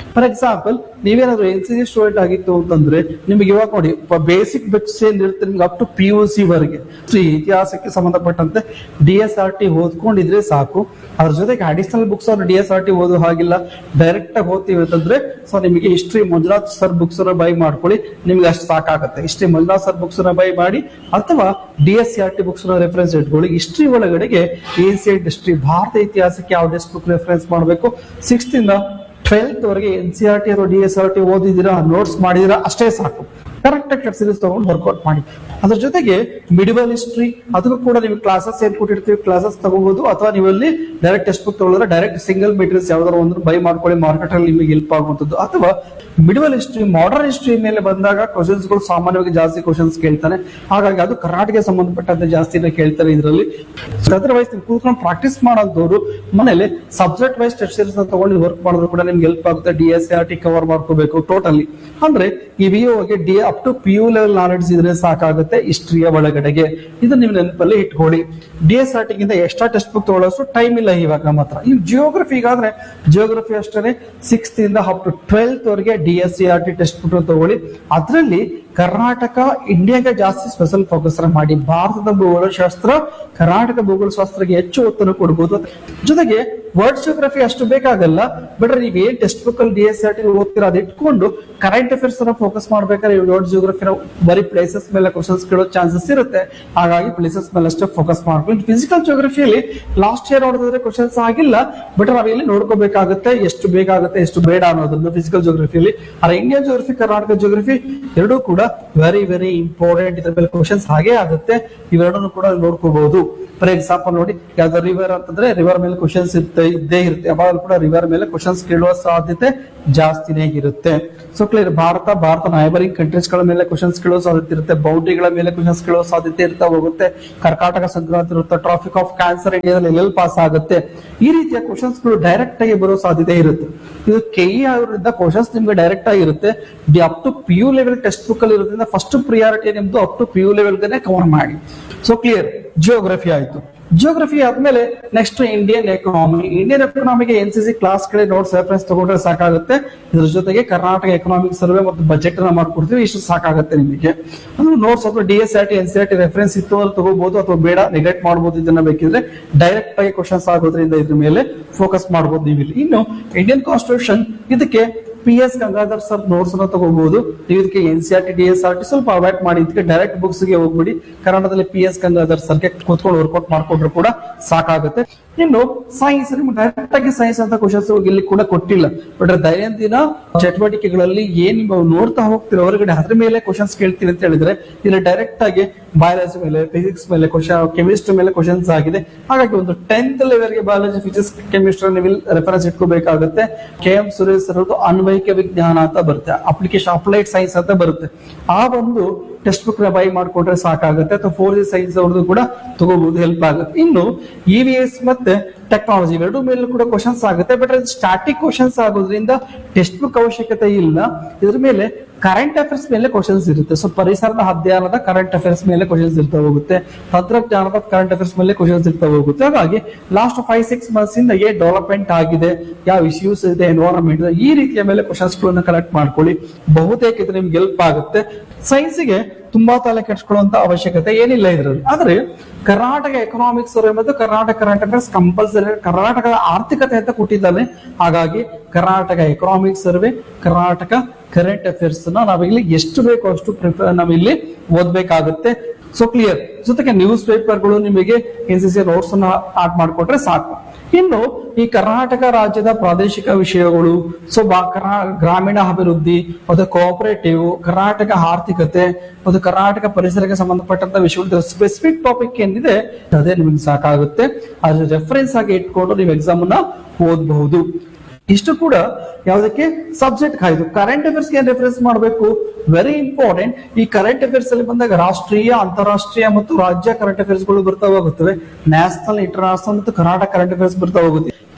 ಫಾರ್ ಎಕ್ಸಾಂಪಲ್ ನೀವೇನಾದ್ರು ಎನ್ ಸಿ ಸಿ ಸ್ಟೂಡೆಂಟ್ ಆಗಿತ್ತು ಅಂತಂದ್ರೆ ನಿಮಗೆ ಇವಾಗ ನೋಡಿ ಬೇಸಿಕ್ ಬುಕ್ಸ್ ಏನಿರುತ್ತೆ ನಿಮ್ಗೆ up to P U C ವರೆಗೆ So, ಈ ಇತಿಹಾಸಕ್ಕೆ ಸಂಬಂಧಪಟ್ಟಂತೆ ಡಿ ಎಸ್ ಆರ್ ಟಿ ಓದ್ಕೊಂಡಿದ್ರೆ ಸಾಕು ಅದ್ರ ಜೊತೆಗೆ ಅಡಿಷನಲ್ ಬುಕ್ಸ್ ಅವ್ರು ಡಿ ಎಸ್ ಆರ್ ಟಿ ಓದೋ ಹಾಗಿಲ್ಲ ಡೈರೆಕ್ಟ್ ಆಗಿ ಓದ್ತೀವಿ ಅಂತಂದ್ರೆ ಸೊ ನಿಮಗೆ history Manjunath sir books buy ಮಾಡ್ಕೊಳ್ಳಿ ನಿಮ್ಗೆ ಅಷ್ಟು ಸಾಕಾಗುತ್ತೆ history Manjunath sir books buy ಮಾಡಿ ಅಥವಾ D S C R T books reference ಇಟ್ಕೊಳ್ಳಿ ಹಿಸ್ಟ್ರಿ ಒಳಗಡೆಗೆ ಏನ್ಸಿಯಂಟ್ ಹಿಸ್ಟ್ರಿ ಭಾರತ ಇತಿಹಾಸಕ್ಕೆ ಯಾವ ಟೆಕ್ಸ್ಟ್ ಬುಕ್ ರೆಫರೆನ್ಸ್ ಮಾಡಬೇಕು ಸಿಕ್ಸ್ತ್ ಇಂದ ಟ್ವೆಲ್ತ್ ವರೆಗೆ ಎನ್ ಸಿ ಆರ್ ಟಿ ಅಥವಾ ಡಿ ಎಸ್ ಆರ್ ಟಿ ಓದಿದ್ದೀರಾ ನೋಟ್ಸ್ ಮಾಡಿದಿರಾ ಅಷ್ಟೇ ಸಾಕು ಕರೆಕ್ಟ್ ಆಗಿ ಸೀರೀಸ್ ತಗೊಂಡು ವರ್ಕೌಟ್ ಮಾಡಿ ಅದ್ರ ಜೊತೆಗೆ ಮಿಡಿವಲ್ ಹಿಸ್ಟ್ರಿ ಅದಕ್ಕೂ ಕೂಡ ನೀವು ಕ್ಲಾಸಸ್ ಏನ್ ಕೊಟ್ಟಿರ್ತೀವಿ ಕ್ಲಾಸಸ್ ತಗೋಬಹುದು ಅಥವಾ ನೀವು ಅಲ್ಲಿ ಡೈರೆಕ್ಟ್ ಟೆಕ್ಸ್ಟ್ ಬುಕ್ ತಗೊಳ್ಳೋದ್ರೆ ಡೈರೆಕ್ಟ್ ಸಿಂಗಲ್ ಮೆಟೀರಿಯಲ್ಸ್ ಯಾವ್ದಾದ್ರು ಒಂದು ಬೈ ಮಾಡ್ಕೊಳ್ಳಿ ಮಾರ್ಕೆಟ್ ಅಲ್ಲಿ ನಿಮಗೆ ಹೆಲ್ಪ್ ಆಗುವಂತದ್ದು ಅಥವಾ ಮಿಡಿವಲ್ ಹಿಸ್ಟ್ರಿ ಮಾಡರ್ನ್ ಹಿಸ್ಟ್ರಿ ಮೇಲೆ ಬಂದಾಗ ಕ್ವಶನ್ಸ್ ಗಳು ಸಾಮಾನ್ಯವಾಗಿ ಜಾಸ್ತಿ ಕ್ವಶನ್ಸ್ ಕೇಳ್ತಾನೆ ಹಾಗಾಗಿ ಅದು ಕರ್ನಾಟಕ ಸಂಬಂಧಪಟ್ಟಂತೆ ಜಾಸ್ತಿನೇ ಕೇಳ್ತಾರೆ ಇದರಲ್ಲಿ ಅದರ್ವೈಸ್ ನೀವು ಕೂತ್ಕೊಂಡು ಪ್ರಾಕ್ಟೀಸ್ ಮಾಡೋದವರು ಮನೇಲಿ ಸಬ್ಜೆಕ್ಟ್ ವೈಸ್ ಟೆಸ್ಟ್ ಸೀರೀಸ್ ತಗೊಂಡು ವರ್ಕ್ ಮಾಡಿದ್ರು ಕೂಡ ನಿಮ್ಗೆ ಹೆಲ್ಪ್ ಆಗುತ್ತೆ D S R T cover ಮಾಡ್ಕೋಬೇಕು ಟೋಟಲಿ ಅಂದ್ರೆ ಈ ವಿ ಗೆ ಡಿ up to P U level knowledge ಇದ್ರೆ ಸಾಕಾಗುತ್ತೆ ಹಿಸ್ಟ್ರಿಯ ಒಳಗಡೆಗೆ ಇದು ನೀವು ನೆನಪಲ್ಲಿ ಇಟ್ಕೊಳ್ಳಿ ಡಿ ಎಸ್ ಆರ್ ಟಿಗಿಂತ ಎಕ್ಸ್ಟ್ರಾ ಟೆಕ್ಸ್ಟ್ ಬುಕ್ ತಗೊಳ್ಳೋಷ್ಟು ಟೈಮ್ ಇಲ್ಲ ಇವಾಗ ನಮ್ಮ ಹತ್ರ ಈ ಜಿಯೋಗ್ರಫಿಗಾದ್ರೆ ಜಿಯೋಗ್ರಫಿ ಅಷ್ಟೇ ಸಿಕ್ಸ್ತ್ ಇಂದ ಅಪ್ ಟು ಟ್ವೆಲ್ತ್ ವರೆಗೆ D S C R T text book ತಗೊಳ್ಳಿ ಅದರಲ್ಲಿ ಕರ್ನಾಟಕ ಇಂಡಿಯಾಗೆ ಜಾಸ್ತಿ ಸ್ಪೆಷಲ್ ಫೋಕಸ್ ಮಾಡಿ ಭಾರತದ ಭೂಗೋಳಶಾಸ್ತ್ರ ಕರ್ನಾಟಕ ಭೂಗೋಳಶಾಸ್ತ್ರಕ್ಕೆ ಹೆಚ್ಚು ಒತ್ತನ್ನು ಕೊಡಬಹುದು ಜೊತೆಗೆ ವರ್ಡ್ ಜಿಯೋಗ್ರಫಿ ಅಷ್ಟು ಬೇಕಾಗಲ್ಲ ಬಟ್ ನೀವು ಏನ್ ಟೆಕ್ಸ್ಟ್ ಬುಕ್ ಅಲ್ಲಿ ಡಿ ಎಸ್ ಆರ್ ಟಿ ಓದ್ತೀರಾ ಅದು ಇಟ್ಕೊಂಡು ಕರೆಂಟ್ ಅಫೇರ್ಸ್ ಅನ್ನ ಫೋಕಸ್ ಮಾಡ್ಬೇಕಾದ್ರೆ ವರ್ಡ್ ಜಿಯೋಗ್ರಫಿ ಬರೀ ಪ್ಲೇಸಸ್ ಮೇಲೆ ಕ್ವಶನ್ಸ್ ಕೇಳೋ ಚಾನ್ಸಸ್ ಇರುತ್ತೆ ಹಾಗಾಗಿ ಪ್ಲೇಸಸ್ ಮೇಲೆ ಅಷ್ಟೇ ಫೋಕಸ್ ಮಾಡ್ಕೊಂಡು ಫಿಸಿಕಲ್ ಜಿಯೋಗ್ರಫಿಯಲ್ಲಿ ಲಾಸ್ಟ್ ಇಯರ್ ನೋಡಿದ್ರೆ ಕ್ವಶನ್ಸ್ ಆಗಿಲ್ಲ ಬಟ್ ನಾವಿಲ್ಲಿ ನೋಡ್ಕೋಬೇಕಾಗುತ್ತೆ ಎಷ್ಟು ಬೇಕಾಗುತ್ತೆ ಎಷ್ಟು ಬೇಡ ಅನ್ನೋದನ್ನು ಫಿಸಿಕಲ್ ಜಿಯೋಗ್ರಫಿಯಲ್ಲಿ ಆದ್ರೆ ಇಂಡಿಯನ್ ಜಿಯೋಗ್ರಫಿ ಕರ್ನಾಟಕ ಜಿಯೋಗ್ರಫಿ ಎರಡೂ ಕೂಡ ವೆರಿ ವೆರಿ ಇಂಪಾರ್ಟೆಂಟ್ ಇದ್ರ ಮೇಲೆ ಕ್ವಶನ್ಸ್ ಹಾಗೆ ಆಗುತ್ತೆ ಇವೆರಡನ್ನು ಕೂಡ ನೋಡ್ಕೋಬಹುದು ಫಾರ್ ಎಕ್ಸಾಂಪಲ್ ನೋಡಿ ಯಾವ್ದೋ ರಿವರ್ ಅಂತಂದ್ರೆ ರಿವರ್ ಮೇಲೆ ಕ್ವಶನ್ಸ್ ಇರುತ್ತೆ ಇದ್ದೇ ಇರುತ್ತೆ ಯಾವಾಗ ಕೂಡ ರಿವರ್ ಮೇಲೆ ಕ್ವಶನ್ಸ್ ಕೇಳುವ ಸಾಧ್ಯತೆ ಜಾಸ್ತಿನೇ ಇರುತ್ತೆ so clear Bharat Bharat neighbouring countries ಗಳ ಮೇಲೆ ಕ್ವಶನ್ಸ್ ಕೇಳುವ ಸಾಧ್ಯತೆ ಇರುತ್ತೆ ಬೌಂಡ್ರಿಗಳ ಮೇಲೆ ಕ್ವಶನ್ಸ್ ಕೇಳುವ ಸಾಧ್ಯತೆ ಇರ್ತಾ ಹೋಗುತ್ತೆ ಕರ್ನಾಟಕ ಸಂಕ್ರಾಂತಿ ಇರುತ್ತೆ ಟ್ರಾಫಿಕ್ ಆಫ್ ಕ್ಯಾನ್ಸರ್ ಇಂಡಿಯಾದಲ್ಲಿ ಎಲ್ಲೆಲ್ಲಿ ಪಾಸ್ ಆಗುತ್ತೆ ಈ ರೀತಿಯ ಕ್ವಶನ್ಸ್ ಗಳು ಡೈರೆಕ್ಟ್ ಆಗಿ ಬರೋ ಸಾಧ್ಯತೆ ಇರುತ್ತೆ ಇದು ಕೆ ಅವರಿಂದ ಕ್ವಶನ್ಸ್ ನಿಮ್ಗೆ ಡೈರೆಕ್ಟ್ ಆಗಿರುತ್ತೆ up to P U level text book ಅಲ್ಲಿ ಇರೋದ್ರಿಂದ ಫಸ್ಟ್ ಪ್ರಿಯಾರಿಟಿ ನಿಮ್ದು up to P U level cover ಮಾಡಿ ಸೊ ಕ್ಲಿಯರ್ ಜಿಯೋಗ್ರಫಿ ಆಯ್ತು ಜಿಯೋಗ್ರಫಿ ಆದ್ಮೇಲೆ ನೆಕ್ಸ್ಟ್ ಇಂಡಿಯನ್ ಎಕನಾಮಿ ಇಂಡಿಯನ್ ಎಕನಾಮಿಗೆ ಎನ್ ಸಿ ಸಿ ಕ್ಲಾಸ್ ಕಡೆ ನೋಟ್ಸ್ ರೆಫರೆನ್ಸ್ ತಗೊಂಡ್ರೆ ಸಾಕಾಗುತ್ತೆ ಇದ್ರ ಜೊತೆಗೆ ಕರ್ನಾಟಕ ಎಕನಾಮಿಕ್ ಸರ್ವೆ ಮತ್ತು ಬಜೆಟ್ ಅನ್ನ ಮಾಡ್ಕೊಡ್ತೀವಿ ಇಷ್ಟು ಸಾಕಾಗುತ್ತೆ ನಿಮಗೆ ಅದು ನೋಟ್ಸ್ ಅಥವಾ D S R T N C R T reference ಇತ್ತು ಅಂದ್ರೆ ತಗೋಬಹುದು ಅಥವಾ ಬೇಡ ನೆಗ್ಲೆಕ್ಟ್ ಮಾಡಬಹುದು ಇದನ್ನ ಬೇಕಿದ್ರೆ ಡೈರೆಕ್ಟ್ ಆಗಿ ಕ್ವಶನ್ಸ್ ಆಗೋದ್ರಿಂದ ಇದ್ರ ಮೇಲೆ ಫೋಕಸ್ ಮಾಡಬಹುದು ನೀವು ಇಲ್ಲಿ ಇನ್ನು ಇಂಡಿಯನ್ ಕಾನ್ಸ್ಟಿಟ್ಯೂಷನ್ ಇದಕ್ಕೆ P S Gangadhar sir notes ಅನ್ನ ತಗೋಬಹುದು ನೀವು ಇದಕ್ಕೆ N C R T D S R T ಸ್ವಲ್ಪ ಅವಾಯ್ಡ್ ಮಾಡಿ ಇದಕ್ಕೆ ಡೈರೆಕ್ಟ್ ಬುಕ್ಸ್ ಗೆ ಹೋಗ್ಬಿಡಿ ಕನ್ನಡದಲ್ಲಿ ಪಿ ಎಸ್ ಗಂಗಾಧರ್ ಸರ್ಗೆ ಕೂತ್ಕೊಂಡು ವರ್ಕೌಟ್ ಮಾಡ್ಕೊಂಡ್ರು ಕೂಡ ಸಾಕಾಗುತ್ತೆ ಇನ್ನು ಸೈನ್ಸ್ ನಿಮ್ಗೆ ಡೈರೆಕ್ಟ್ ಆಗಿ ಸೈನ್ಸ್ ಅಂತ ಕ್ವಶನ್ಸ್ ಇಲ್ಲಿ ಕೂಡ ಕೊಟ್ಟಿಲ್ಲ ಬಟ್ ದೈನಂದಿನ ಚಟುವಟಿಕೆಗಳಲ್ಲಿ ಏನ್ ನೀವು ನೋಡ್ತಾ ಹೋಗ್ತೀರಾ ಹೊರಗಡೆ ಅದ್ರ ಮೇಲೆ ಕ್ವಶನ್ಸ್ ಕೇಳ್ತೀವಿ ಅಂತ ಹೇಳಿದ್ರೆ ಇಲ್ಲಿ ಡೈರೆಕ್ಟ್ ಆಗಿ ಬಯಾಲಜಿ ಮೇಲೆ ಫಿಸಿಕ್ಸ್ ಮೇಲೆ ಕ್ವಶನ್ ಕೆಮಿಸ್ಟ್ರಿ ಮೇಲೆ ಕ್ವಶನ್ಸ್ ಆಗಿದೆ ಹಾಗಾಗಿ ಒಂದು ಟೆಂತ್ ಲೆವೆಲ್ಗೆ ಬಯಾಲಜಿ ಫಿಸಿಕ್ಸ್ ಕೆಮಿಸ್ಟ್ರಿ ನೀವು ರೆಫರೆನ್ಸ್ ಇಟ್ಕೋಬೇಕಾಗುತ್ತೆ ಕೆ ಎಂ ಸುರೇಶ್ ಅವರದ್ದು ಅನ್ವಯಿಕ ವಿಜ್ಞಾನ ಅಂತ ಬರುತ್ತೆ ಅಪ್ಲಿಕೇಶನ್ ಅಪ್ಲೈಡ್ ಸೈನ್ಸ್ ಅಂತ ಬರುತ್ತೆ ಆ ಒಂದು ಟೆಕ್ಸ್ಟ್ ಬುಕ್ ಬೈ ಮಾಡ್ಕೊಂಡ್ರೆ ಸಾಕಾಗುತ್ತೆ ಅಥವಾ ಫೋರ್ ಜಿ ಸೈನ್ಸ್ ಅವ್ರದ್ದು ಕೂಡ ತಗೋಬಹುದು ಹೆಲ್ಪ್ ಆಗುತ್ತೆ ಇನ್ನು ಇ ವಿ ಎಸ್ ಮತ್ತೆ ಟೆಕ್ನಾಲಜಿ ಎರಡು ಮೇಲೂ ಕೂಡ ಕ್ವಶನ್ಸ್ ಆಗುತ್ತೆ ಬಟ್ ಅದು ಸ್ಟಾಟಿಕ್ ಕ್ವಶನ್ಸ್ ಆಗೋದ್ರಿಂದ ಟೆಕ್ಸ್ಟ್ ಬುಕ್ ಅವಶ್ಯಕತೆ ಇಲ್ಲ ಇದ್ರ ಮೇಲೆ ಕರೆಂಟ್ ಅಫೇರ್ಸ್ ಮೇಲೆ ಕ್ವಶನ್ಸ್ ಇರುತ್ತೆ ಸೊ ಪರಿಸರದ ಅಧ್ಯಯನದ ಕರೆಂಟ್ ಅಫೇರ್ಸ್ ಮೇಲೆ ಕ್ವಶನ್ಸ್ ಇರ್ತಾ ಹೋಗುತ್ತೆ ತಂತ್ರಜ್ಞಾನದ ಕರೆಂಟ್ ಅಫೇರ್ಸ್ ಮೇಲೆ ಕ್ವಶನ್ಸ್ ಇರ್ತಾ ಹೋಗುತ್ತೆ ಹಾಗಾಗಿ ಲಾಸ್ಟ್ ಫೈವ್ ಸಿಕ್ಸ್ ಮಂತ್ಸ್ ಇಂದ ಏನ್ ಡೆವಲಪ್ಮೆಂಟ್ ಆಗಿದೆ ಯಾವ ಇಶ್ಯೂಸ್ ಇದೆ ಎನ್ವೈರನ್ಮೆಂಟ್ ಈ ರೀತಿಯ ಮೇಲೆ ಕ್ವಶನ್ಸ್ ಗಳನ್ನ ಕಲೆಕ್ಟ್ ಮಾಡ್ಕೊಳ್ಳಿ ಬಹುತೇಕ ಇದು ನಿಮ್ಗೆ ಹೆಲ್ಪ್ ಆಗುತ್ತೆ ಸೈನ್ಸ್ಗೆ ತುಂಬಾ ತಲೆ ಕೆಡ್ಸ್ಕೊಳ್ಳುವಂತ ಅವಶ್ಯಕತೆ ಏನಿಲ್ಲ ಇದರಲ್ಲಿ ಆದ್ರೆ ಕರ್ನಾಟಕ ಎಕನಾಮಿಕ್ಸ್ ಸರ್ವೆ ಮತ್ತು ಕರ್ನಾಟಕ ಕರೆಂಟ್ ಅಫೇರ್ಸ್ ಕಂಪಲ್ಸರಿ ಕರ್ನಾಟಕದ ಆರ್ಥಿಕತೆ ಅಂತ ಕೊಟ್ಟಿದ್ದಾನೆ ಹಾಗಾಗಿ Karnataka economic survey Karnataka current affairs ನ ನಾವಿಲ್ಲಿ ಎಷ್ಟು ಬೇಕೋ ಅಷ್ಟು ಪ್ರಿಪೇರ್ ನಾವಿಲ್ಲಿ ಓದ್ಬೇಕಾಗುತ್ತೆ ಸೊ ಕ್ಲಿಯರ್ ಜೊತೆಗೆ ನ್ಯೂಸ್ ಪೇಪರ್ಗಳು ನಿಮಗೆ ಎನ್ ಸಿ ಸಿ ನೋಟ್ಸ್ ಅನ್ನ ಆಡ್ ಮಾಡಿಕೊಟ್ರೆ ಸಾಕು ಇನ್ನು ಈ ಕರ್ನಾಟಕ ರಾಜ್ಯದ ಪ್ರಾದೇಶಿಕ ವಿಷಯಗಳು ಸೊ ಬಾ- ಕರ್ನಾ- ಗ್ರಾಮೀಣ ಅಭಿವೃದ್ಧಿ ಮತ್ತು ಕೋಆಪರೇಟಿವ್ ಕರ್ನಾಟಕ ಆರ್ಥಿಕತೆ ಮತ್ತು ಕರ್ನಾಟಕ ಪರಿಸರಕ್ಕೆ ಸಂಬಂಧಪಟ್ಟಂತ ವಿಷಯಗಳು ಸ್ಪೆಸಿಫಿಕ್ ಟಾಪಿಕ್ ಏನಿದೆ ಅದೇ ನಿಮಗೆ ಸಾಕಾಗುತ್ತೆ ಅದ್ರ ರೆಫರೆನ್ಸ್ ಆಗಿ ಇಟ್ಕೊಂಡು ನೀವು ಎಕ್ಸಾಮ್ ಅನ್ನ ಓದಬಹುದು ಇಷ್ಟು ಕೂಡ ಯಾವುದಕ್ಕೆ ಸಬ್ಜೆಕ್ಟ್ ಆಯ್ತು ಕರೆಂಟ್ ಅಫೇರ್ಸ್ ಏನ್ ರೆಫರೆನ್ಸ್ ಮಾಡಬೇಕು ವೆರಿ ಇಂಪಾರ್ಟೆಂಟ್ ಈ ಕರೆಂಟ್ ಅಫೇರ್ಸ್ ಅಲ್ಲಿ ಬಂದಾಗ ರಾಷ್ಟ್ರೀಯ ಅಂತಾರಾಷ್ಟ್ರೀಯ ಮತ್ತು ರಾಜ್ಯ ಕರೆಂಟ್ ಅಫೇರ್ಸ್ ಗಳು ಬರ್ತಾ ಹೋಗುತ್ತವೆ ನ್ಯಾಷನಲ್ ಇಂಟರ್ನ್ಯಾಷನಲ್ ಮತ್ತು ಕರ್ನಾಟಕ ಕರೆಂಟ್ ಅಫೇರ್ಸ್ ಬರ್ತಾ ಹೋಗುತ್ತೆ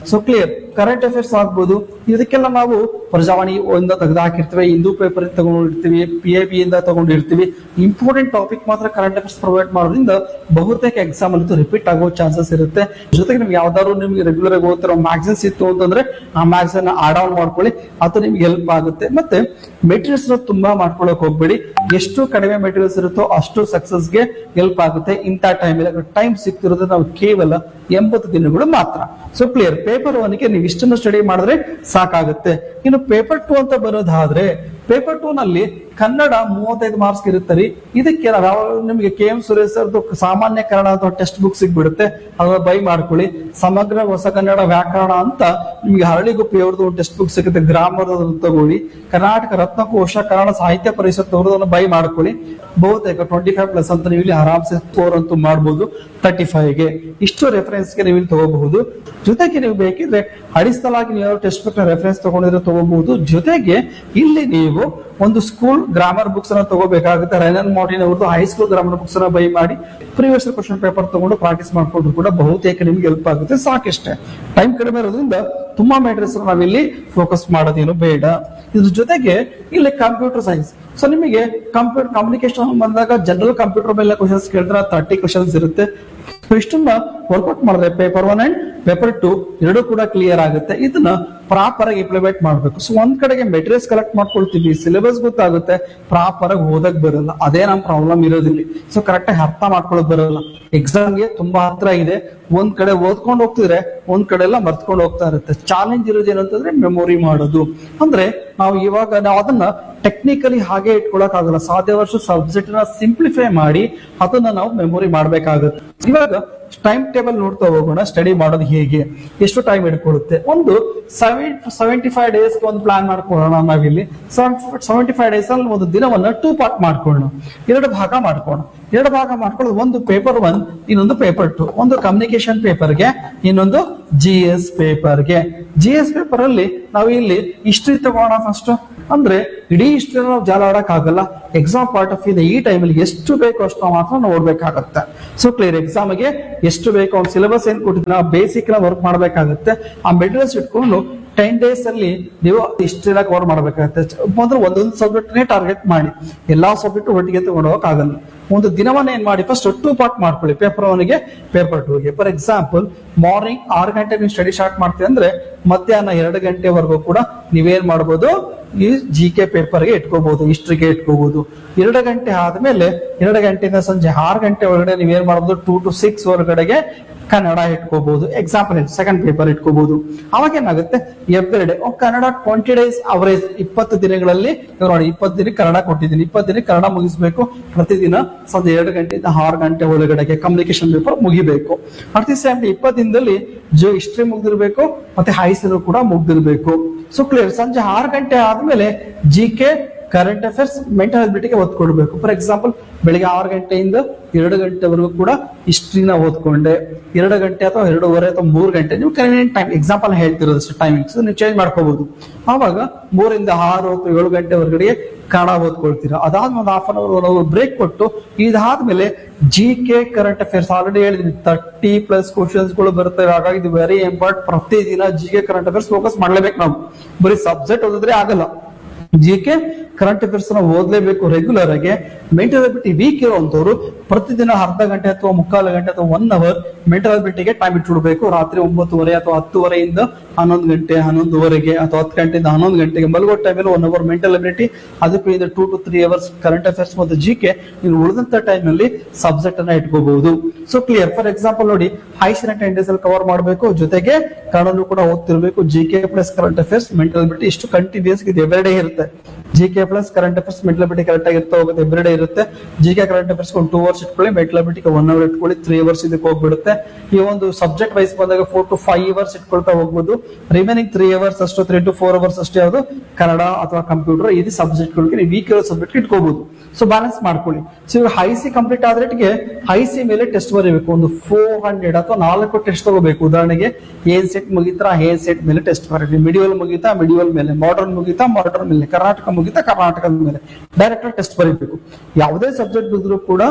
ಸೊ ಕ್ಲಿಯರ್ ಕರೆಂಟ್ ಅಫೇರ್ಸ್ ಆಗ್ಬೋದು ಇದಕ್ಕೆಲ್ಲ ನಾವು ಪ್ರಜಾವಾಣಿ ಇಂದ ತೆಗೆದು ಹಾಕಿರ್ತೀವಿ ಹಿಂದೂ ಪೇಪರ್ ತಗೊಂಡಿರ್ತೀವಿ ಪಿ ಎ ಬಿ ಇಂದ ತಗೊಂಡಿರ್ತೀವಿ ಇಂಪಾರ್ಟೆಂಟ್ ಟಾಪಿಕ್ ಮಾತ್ರ ಕರೆಂಟ್ ಅಫೇರ್ಸ್ ಪ್ರೊವೈಡ್ ಮಾಡೋದ್ರಿಂದ ಬಹುತೇಕ ಎಕ್ಸಾಮ್ ಅಲ್ಲಿ ರಿಪೀಟ್ ಆಗೋ ಚಾನ್ಸಸ್ ಇರುತ್ತೆ ಜೊತೆಗೆ ನಿಮ್ಗೆ ಯಾವ್ದಾದ್ರು ನಿಮ್ಗೆ ರೆಗ್ಯುಲರ್ ಆಗಿ ಓದ್ತಿರೋ ಮ್ಯಾಗ್ಝಿನ್ಸ್ ಇತ್ತು ಅಂತಂದ್ರೆ ಆ ಮ್ಯಾಗ್ಝಿನ್ ಆಡ್ ಆನ್ ಮಾಡ್ಕೊಳ್ಳಿ ಅದು ನಿಮ್ಗೆ ಹೆಲ್ಪ್ ಆಗುತ್ತೆ ಮತ್ತೆ ಮೆಟೀರಿಯಲ್ಸ್ ತುಂಬಾ ಮಾಡ್ಕೊಳಕ್ ಹೋಗ್ಬೇಡಿ ಎಷ್ಟು ಕಡಿಮೆ ಮೆಟೀರಿಯಲ್ಸ್ ಇರುತ್ತೋ ಅಷ್ಟು ಸಕ್ಸಸ್ ಗೆ ಹೆಲ್ಪ್ ಆಗುತ್ತೆ ಇಂಥ ಟೈಮ್ ಟೈಮ್ ಸಿಗ್ತಿರೋದು ನಾವು ಕೇವಲ ಎಂಬತ್ತು ದಿನಗಳು ಮಾತ್ರ ಸೊ ಕ್ಲಿಯರ್ ಪೇಪರ್ ಒನ್ ಗೆ ನೀವು ಇಷ್ಟನ್ನು ಸ್ಟಡಿ ಮಾಡಿದ್ರೆ ಸಾಕಾಗುತ್ತೆ ಇನ್ನು ಪೇಪರ್ ಟೂ ಅಂತ ಬರೋದಾದ್ರೆ ಪೇಪರ್ ಟೂ ನಲ್ಲಿ ಕನ್ನಡ ಮೂವತ್ತೈದು ಮಾರ್ಕ್ಸ್ ಇರುತ್ತೆ ರೀ ಇದಕ್ಕೆ ನಾವು ನಿಮಗೆ ಕೆ ಎಂ ಸುರೇಶ್ ಸರ್ದು ಸಾಮಾನ್ಯ ಕನ್ನಡ ಅಥವಾ ಟೆಕ್ಸ್ಟ್ ಬುಕ್ ಸಿಗ್ಬಿಡುತ್ತೆ ಅದನ್ನ ಬೈ ಮಾಡ್ಕೊಳ್ಳಿ ಸಮಗ್ರ ಹೊಸ ಕನ್ನಡ ವ್ಯಾಕರಣ ಅಂತ ನಿಮ್ಗೆ ಹರಳಿಗುಪ್ಪಿ ಅವ್ರದ್ದು ಒಂದು ಟೆಕ್ಸ್ಟ್ ಬುಕ್ ಸಿಗುತ್ತೆ ಗ್ರಾಮರ್ ತಗೊಳ್ಳಿ ಕರ್ನಾಟಕ ರತ್ನಕೋಶ ಕನ್ನಡ ಸಾಹಿತ್ಯ ಪರಿಷತ್ ಅವ್ರದ್ದು ಬೈ ಮಾಡ್ಕೊಳ್ಳಿ ಬಹುತೇಕ ಟ್ವೆಂಟಿ ಫೈವ್ ಪ್ಲಸ್ ಅಂತ ನೀವು ಇಲ್ಲಿ ಆರಾಮ್ಸೆ ಸ್ಕೋರ್ ಅಂತೂ ಮಾಡ್ಬೋದು ತರ್ಟಿ ಫೈವ್ ಗೆ ಇಷ್ಟು ರೆಫರೆನ್ಸ್ ಗೆ ನೀವು ಇಲ್ಲಿ ತಗೋಬಹುದು ಜೊತೆಗೆ ನೀವು ಬೇಕಿದ್ರೆ ಅಡಿಷನಲ್ ಆಗಿ ನೀವು ಟೆಕ್ಸ್ಟ್ ಬುಕ್ ನ ರೆಫರೆನ್ಸ್ ತಗೊಂಡಿದ್ರೆ ತಗೋಬಹುದು ಜೊತೆಗೆ ಇಲ್ಲಿ ನೀವು ಒಂದು ಸ್ಕೂಲ್ ಗ್ರಾಮರ್ ಬುಕ್ಸ್ ಅನ್ನ ತಗೋಬೇಕಾಗುತ್ತೆ ರೈನನ್ ಮಾರ್ಟಿನ್ ಅವ್ರದ್ದು ಹೈಸ್ಕೂಲ್ ಗ್ರಾಮರ್ ಬುಕ್ಸ್ ಅನ್ನ ಬೈ ಮಾಡಿ ಪ್ರಿವಿಯಸ್ ಕ್ವಶನ್ ಪೇಪರ್ ತಗೊಂಡು ಪ್ರಾಕ್ಟೀಸ್ ಮಾಡ್ಕೊಂಡ್ರು ಕೂಡ ಬಹುತೇಕ ನಿಮ್ಗೆ ಹೆಲ್ಪ್ ಆಗುತ್ತೆ ಸಾಕಿಷ್ಟೇ ಟೈಮ್ ಕಡಿಮೆ ಇರೋದ್ರಿಂದ ತುಂಬಾ ಮ್ಯಾಟ್ರಿಕ್ಸ್ ನಾವಿಲ್ಲಿ ಫೋಕಸ್ ಮಾಡೋದೇನು ಬೇಡ ಇದ್ರ ಜೊತೆಗೆ ಇಲ್ಲಿ ಕಂಪ್ಯೂಟರ್ ಸೈನ್ಸ್ ಸೊ ನಿಮಗೆ ಕಂಪ್ಯೂಟರ್ ಕಮ್ಯುನಿಕೇಶನ್ ಬಂದಾಗ ಜನರಲ್ ಕಂಪ್ಯೂಟರ್ ಮೇಲೆ ಕ್ವಶನ್ಸ್ ಕೇಳಿದ್ರೆ ತರ್ಟಿ ಕ್ವಶನ್ಸ್ ಇರುತ್ತೆ So ಇಷ್ಟನ್ನ ವರ್ಕೌಟ್ ಮಾಡಿದ್ರೆ paper one and paper two ಎರಡು ಕೂಡ ಕ್ಲಿಯರ್ ಆಗುತ್ತೆ ಇದನ್ನ ಪ್ರಾಪರ್ ಆಗಿ ಇಂಪ್ಲಿಮೆಂಟ್ ಮಾಡ್ಬೇಕು ಸೊ ಒಂದ್ ಕಡೆಗೆ ಮೆಟೀರಿಯಲ್ಸ್ ಕಲೆಕ್ಟ್ ಮಾಡ್ಕೊಳ್ತೀವಿ ಸಿಲೆಬಸ್ ಗೊತ್ತಾಗುತ್ತೆ ಪ್ರಾಪರ್ ಆಗಿ ಓದಕ್ ಬರಲ್ಲ ಅದೇ ನಮ್ ಪ್ರಾಬ್ಲಮ್ ಇರೋದಿಲ್ಲ ಸೊ ಕರೆಕ್ಟ್ ಆಗಿ ಅರ್ಥ ಮಾಡ್ಕೊಳಕ್ ಬರಲ್ಲ ಎಕ್ಸಾಮ್ ಗೆ ತುಂಬಾ ಹತ್ರ ಇದೆ ಒಂದ್ ಕಡೆ ಓದ್ಕೊಂಡು ಹೋಗ್ತಿದ್ರೆ ಒಂದ್ ಕಡೆ ಎಲ್ಲ ಮರ್ತ್ಕೊಂಡು ಹೋಗ್ತಾ ಇರುತ್ತೆ ಚಾಲೆಂಜ್ ಇರೋದು ಏನಂತಂದ್ರೆ ಮೆಮೊರಿ ಮಾಡೋದು ಅಂದ್ರೆ ನಾವು ಇವಾಗ ನಾವು ಅದನ್ನ ಟೆಕ್ನಿಕಲಿ ಹಾಗೆ ಇಟ್ಕೊಳಕ್ ಆಗಲ್ಲ ಸಾಧ್ಯವಷ್ಟು ಸಬ್ಜೆಕ್ಟ್ ನ ಸಿಂಪ್ಲಿಫೈ ಮಾಡಿ ಅದನ್ನ ನಾವು ಮೆಮೊರಿ ಮಾಡ್ಬೇಕಾಗುತ್ತೆ ಇವಾಗ ಟೈಮ್ ಟೇಬಲ್ ನೋಡ್ತಾ ಹೋಗೋಣ ಸ್ಟಡಿ ಮಾಡೋದು ಹೇಗೆ ಎಷ್ಟು ಟೈಮ್ ಇಟ್ಕೊಳ್ಳುತ್ತೆ ಒಂದು ಸೆವೆನ್ ಸೆವೆಂಟಿ ಫೈವ್ ಡೇಸ್ ಒಂದು ಪ್ಲಾನ್ ಮಾಡ್ಕೊಳ್ಳೋಣ ನಾವಿಲ್ಲಿ ಸೆವೆಂಟಿ ಫೈವ್ ಡೇಸ್ ಅಲ್ಲಿ ಒಂದು ದಿನವನ್ನ ಟೂ ಪಾರ್ಟ್ ಮಾಡ್ಕೊಳ್ಳೋಣ ಎರಡು ಭಾಗ ಮಾಡ್ಕೋಣ ಎರಡು ಭಾಗ ಮಾಡ್ಕೊಳ್ಳೋದು ಒಂದು ಪೇಪರ್ ಒನ್ ಇನ್ನೊಂದು ಪೇಪರ್ ಟು ಒಂದು ಕಮ್ಯುನಿಕೇಶನ್ ಪೇಪರ್ಗೆ ಇನ್ನೊಂದು ಜಿ ಎಸ್ ಪೇಪರ್ಗೆ ಜಿ ಎಸ್ ಪೇಪರ್ ಅಲ್ಲಿ ನಾವು ಇಲ್ಲಿ ಹಿಸ್ಟ್ರಿ ತಗೋಣ ಫಸ್ಟ್ ಅಂದ್ರೆ ಇಡೀ ಹಿಸ್ಟ್ರಿ ನಾವು ಜಾಲ ಆಡಕ್ ಆಗಲ್ಲ ಎಕ್ಸಾಮ್ ಪಾರ್ಟ್ ಆಫ್ ಇದೆ ಈ ಟೈಮಲ್ಲಿ ಎಷ್ಟು ಬೇಕೋ ಅಷ್ಟು ಮಾತ್ರ ನೋಡ್ಬೇಕಾಗತ್ತೆ ಸೊ ಕ್ಲಿಯರ್ ಎಕ್ಸಾಮ್ಗೆ ಎಷ್ಟು ಬೇಕೋ ಒಂದು ಸಿಲೆಬಸ್ ಏನ್ ಕೊಟ್ಟಿದ್ರೆ ಆ ಬೇಸಿಕ್ ನ ವರ್ಕ್ ಮಾಡ್ಬೇಕಾಗತ್ತೆ ಆ ಮೆಟೀರಿಯಲ್ಸ್ ಇಟ್ಕೊಂಡು ಟೆನ್ ಡೇಸ್ ಅಲ್ಲಿ ನೀವು ಇಷ್ಟೆಲ್ಲ ಕವರ್ ಮಾಡ್ಬೇಕಾಗತ್ತೆ ಮೊದಲು ಒಂದೊಂದು ಸಬ್ಜೆಕ್ಟ್ ನೇ ಟಾರ್ಗೆಟ್ ಮಾಡಿ ಎಲ್ಲಾ ಸಬ್ಜೆಕ್ಟ್ ಒಟ್ಟಿಗೆ ತಗೊಂಡು ಹೋಗಕ್ ಆಗಲ್ಲ ಒಂದು ದಿನವನ್ನ ಏನ್ ಮಾಡಿ ಫಸ್ಟ್ ಟೂ ಪಾರ್ಟ್ ಮಾಡ್ಕೊಳ್ಳಿ ಪೇಪರ್ ಒನ್ಗೆ ಪೇಪರ್ ಟೂಗೆ ಫಾರ್ ಎಕ್ಸಾಂಪಲ್ ಮಾರ್ನಿಂಗ್ ಆರು ಗಂಟೆ ನೀವು ಸ್ಟಡಿ ಸ್ಟಾರ್ಟ್ ಮಾಡ್ತೀವಿ ಅಂದ್ರೆ ಮಧ್ಯಾಹ್ನ ಎರಡು ಗಂಟೆವರೆಗೂ ಕೂಡ ನೀವೇನ್ ಮಾಡ್ಬೋದು ಈ ಜಿ ಕೆ ಪೇಪರ್ಗೆ ಇಟ್ಕೋಬಹುದು ಹಿಸ್ಟ್ರಿಗೆ ಇಟ್ಕೋಬಹುದು ಎರಡು ಗಂಟೆ ಆದ್ಮೇಲೆ ಎರಡು ಗಂಟೆಯಿಂದ ಸಂಜೆ ಆರು ಗಂಟೆ ಒಳಗಡೆ ನೀವೇನ್ ಮಾಡ್ಬೋದು ಟೂ ಟು ಸಿಕ್ಸ್ ಹೊರಗಡೆಗೆ ಕನ್ನಡ ಇಟ್ಕೋಬಹುದು ಎಕ್ಸಾಂಪಲ್ ಸೆಕೆಂಡ್ ಪೇಪರ್ ಇಟ್ಕೋಬಹುದು ಅವಾಗ ಏನಾಗುತ್ತೆ every day Kannada twenty days average ಇಪ್ಪತ್ತು ದಿನಗಳಲ್ಲಿ ಇವಾಗ ನೋಡಿ ಇಪ್ಪತ್ತು ದಿನ ಕನ್ನಡ ಕೊಟ್ಟಿದ್ದೀನಿ ಇಪ್ಪತ್ತು ದಿನ ಕನ್ನಡ ಮುಗಿಸ್ಬೇಕು ಪ್ರತಿದಿನ ಸಂಜೆ ಎರಡು ಗಂಟೆಯಿಂದ ಆರು ಗಂಟೆ ಒಳಗಡೆಗೆ ಕಮ್ಯುನಿಕೇಶನ್ ಪೇಪರ್ ಮುಗಿಬೇಕು ಅಟ್ ದಿ ಸೇಮ್ ಇಪ್ಪತ್ತು ದಿನದಲ್ಲಿ ಜೋ ಹಿಸ್ಟ್ರಿ ಮುಗ್ದಿರ್ಬೇಕು ಮತ್ತೆ ಹೈಸನು ಕೂಡ ಮುಗ್ದಿರ್ಬೇಕು ಸೊ ಕ್ಲಿಯರ್ ಸಂಜೆ ಆರು ಗಂಟೆ ಆದ್ಮೇಲೆ G K current affairs mental ಅಬಿಲಿಟಿಗೆ ಒತ್ತು ಕೊಡಬೇಕು ಫಾರ್ ಎಕ್ಸಾಂಪಲ್ ಬೆಳಿಗ್ಗೆ ಆರು ಗಂಟೆಯಿಂದ ಎರಡು ಗಂಟೆವರೆಗೂ ಕೂಡ ಹಿಸ್ಟ್ರಿನ ಓದ್ಕೊಂಡೆ ಎರಡು ಗಂಟೆ ಅಥವಾ ಎರಡೂವರೆ ಅಥವಾ ಮೂರು ಗಂಟೆ ನೀವು ಕರೆಂಟ್ ಟೈಮ್ ಎಕ್ಸಾಂಪಲ್ ಹೇಳ್ತಿರೋದಷ್ಟು ಟೈಮಿಂಗ್ಸ್ ನೀವು ಚೇಂಜ್ ಮಾಡ್ಕೋಬಹುದು ಆವಾಗ ಮೂರಿಂದ ಆರು ಅಥವಾ ಏಳು ಗಂಟೆ ಹೊರಗಡೆ ಕನ್ನಡ ಓದ್ಕೊಳ್ತೀರಾ ಅದಾದ್ಮೇಲೆ ಒಂದು half an hour one hour break ಕೊಟ್ಟು ಇದಾದ್ಮೇಲೆ G K current affairs already ಹೇಳಿದ್ವಿ ತರ್ಟಿ ಪ್ಲಸ್ ಕ್ವಶನ್ಸ್ ಗಳು ಬರ್ತವೆ ಹಾಗಾಗಿ ಇದು ವೆರಿ ಇಂಪಾರ್ಟೆಂಟ್ ಪ್ರತಿದಿನ G K current affairs focus ಮಾಡ್ಲೇಬೇಕು ನಾವು ಬರೀ ಸಬ್ಜೆಕ್ಟ್ ಓದಿದ್ರೆ ಆಗಲ್ಲ ಜಿ ಕೆ ಕರೆಂಟ್ ಅಫೇರ್ಸ್ ನ ಓದ್ಲೇಬೇಕು ರೆಗ್ಯುಲರ್ ಆಗಿ ಮೆಂಟಲ್ ಅಬಿಲಿಟಿ ವೀಕ್ ಇರುವಂತವ್ರು ಪ್ರತಿದಿನ ಅರ್ಧ ಗಂಟೆ ಅಥವಾ ಮುಕ್ಕಾಲು ಗಂಟೆ ಅಥವಾ ಒನ್ ಅವರ್ ಮೆಂಟಲ್ ಅಬಿಲಿಟಿಗೆ ಟೈಮ್ ಇಟ್ಬಿಡ್ಬೇಕು ರಾತ್ರಿ ಒಂಬತ್ತುವರೆ ಅಥವಾ ಹತ್ತುವರೆಯಿಂದ ಹನ್ನೊಂದು ಗಂಟೆ ಹನ್ನೊಂದುವರೆಗೆ ಅಥವಾ ಹತ್ತು ಗಂಟೆಯಿಂದ ಹನ್ನೊಂದು ಗಂಟೆಗೆ ಮಲಗೋ ಟೈಮಲ್ಲಿ ಒನ್ ಅವರ್ ಮೆಂಟಲ್ ಅಬಿಲಿಟಿ ಅದಕ್ಕೂ ಇಂದ two to three hours current affairs ಮತ್ತು ಜಿ ಕೆ ಇನ್ನು ಉಳಿದಂತ ಟೈಮ್ ನಲ್ಲಿ ಸಬ್ಜೆಕ್ಟ್ ಅನ್ನ ಇಟ್ಕೋಬಹುದು ಸೊ ಕ್ಲಿಯರ್ ಫಾರ್ ಎಕ್ಸಾಂಪಲ್ ನೋಡಿ ಹೈಸ್ ಟೆನ್ ಡೇಸ್ ಅಲ್ಲಿ ಕವರ್ ಮಾಡಬೇಕು ಜೊತೆಗೆ ಕನ್ನಡನು ಕೂಡ ಓದ್ತಿರ್ಬೇಕು G K plus current affairs mental ability ಇಷ್ಟು ಕಂಟಿನ್ಯೂಸ್ ಇದು ಎವ್ರಿ ಡೇ ಇರುತ್ತೆ G K plus current affairs mental ability correct ಆಗಿ ಇರ್ತಾ ಹೋಗುತ್ತೆ ಎವ್ರಿ ಡೇ ಇರುತ್ತೆ ಜಿ ಕೆ ಕರೆಂಟ್ ಅಫೇರ್ಸ್ ಒಂದು ಟೂ ಅವರ್ಸ್ ಇಟ್ಕೊಳ್ಳಿ ಮೆಂಟಲ್ ಅಬಿಲಿಟಿಗೆ ಒನ್ ಅವರ್ ಇಟ್ಕೊಳ್ಳಿ ತ್ರೀ ಅವರ್ಸ್ ಇದಕ್ಕೆ ಹೋಗ್ಬಿಡುತ್ತೆ ಈ ಒಂದು ಸಬ್ಜೆಕ್ಟ್ ವೈಸ್ ಬಂದಾಗ ಫೋರ್ ಟು ಫೈವ್ ಅವರ್ಸ್ ಇಟ್ಕೊಳ್ತಾ ಹೋಗ್ಬೋದು ರಿಮೈನಿಂಗ್ ತ್ರೀ ಅವರ್ಸ್ ಅಷ್ಟು ತ್ರೀ ಟು ಫೋರ್ ಅವರ್ಸ್ ಅಷ್ಟೇ ಯಾವುದು ಕನ್ನಡ ಅಥವಾ ಕಂಪ್ಯೂಟರ್ ಇದು ಸಬ್ಜೆಕ್ಟ್ಗಳಿಗೆ ನೀವು ವೀಕ್ ಇರೋ ಸಬ್ಜೆಕ್ಟ್ ಇಟ್ಕೋಬಹುದು ಸೊ ಬ್ಯಾಲೆನ್ಸ್ ಮಾಡ್ಕೊಳ್ಳಿ ಸೊ ಇವಾಗ ಹೈ ಸಿ ಕಂಪ್ಲೀಟ್ ಆದ್ರೆಟಿಗೆ ಹೈ ಸಿ ಮೇಲೆ ಟೆಸ್ಟ್ ಬರೀಬೇಕು ಒಂದು ಫೋರ್ ಹಂಡ್ರೆಡ್ ಅಥವಾ ನಾಲ್ಕು ಟೆಸ್ಟ್ ತಗೋಬೇಕು ಉದಾಹರಣೆಗೆ ಏನ್ ಸೆಟ್ ಮುಗಿತಾ ಏನ್ ಸೆಟ್ ಮೇಲೆ ಟೆಸ್ಟ್ ಬರೀರಿ ಮಿಡಿವಲ್ ಮುಗಿತಾ ಮಿಡಿವಲ್ ಮೇಲೆ ಮಾಡರ್ನ್ ಮುಗಿತಾ ಮಾಡರ್ನ್ ಮೇಲೆ ಕರ್ನಾಟಕ ಮುಗಿತಾ ಕರ್ನಾಟಕದ ಮೇಲೆ ಡೈರೆಕ್ಟ್ ಟೆಸ್ಟ್ ಬರೀಬೇಕು ಯಾವುದೇ ಸಬ್ಜೆಕ್ಟ್ ಬಿದ್ರು ಕೂಡ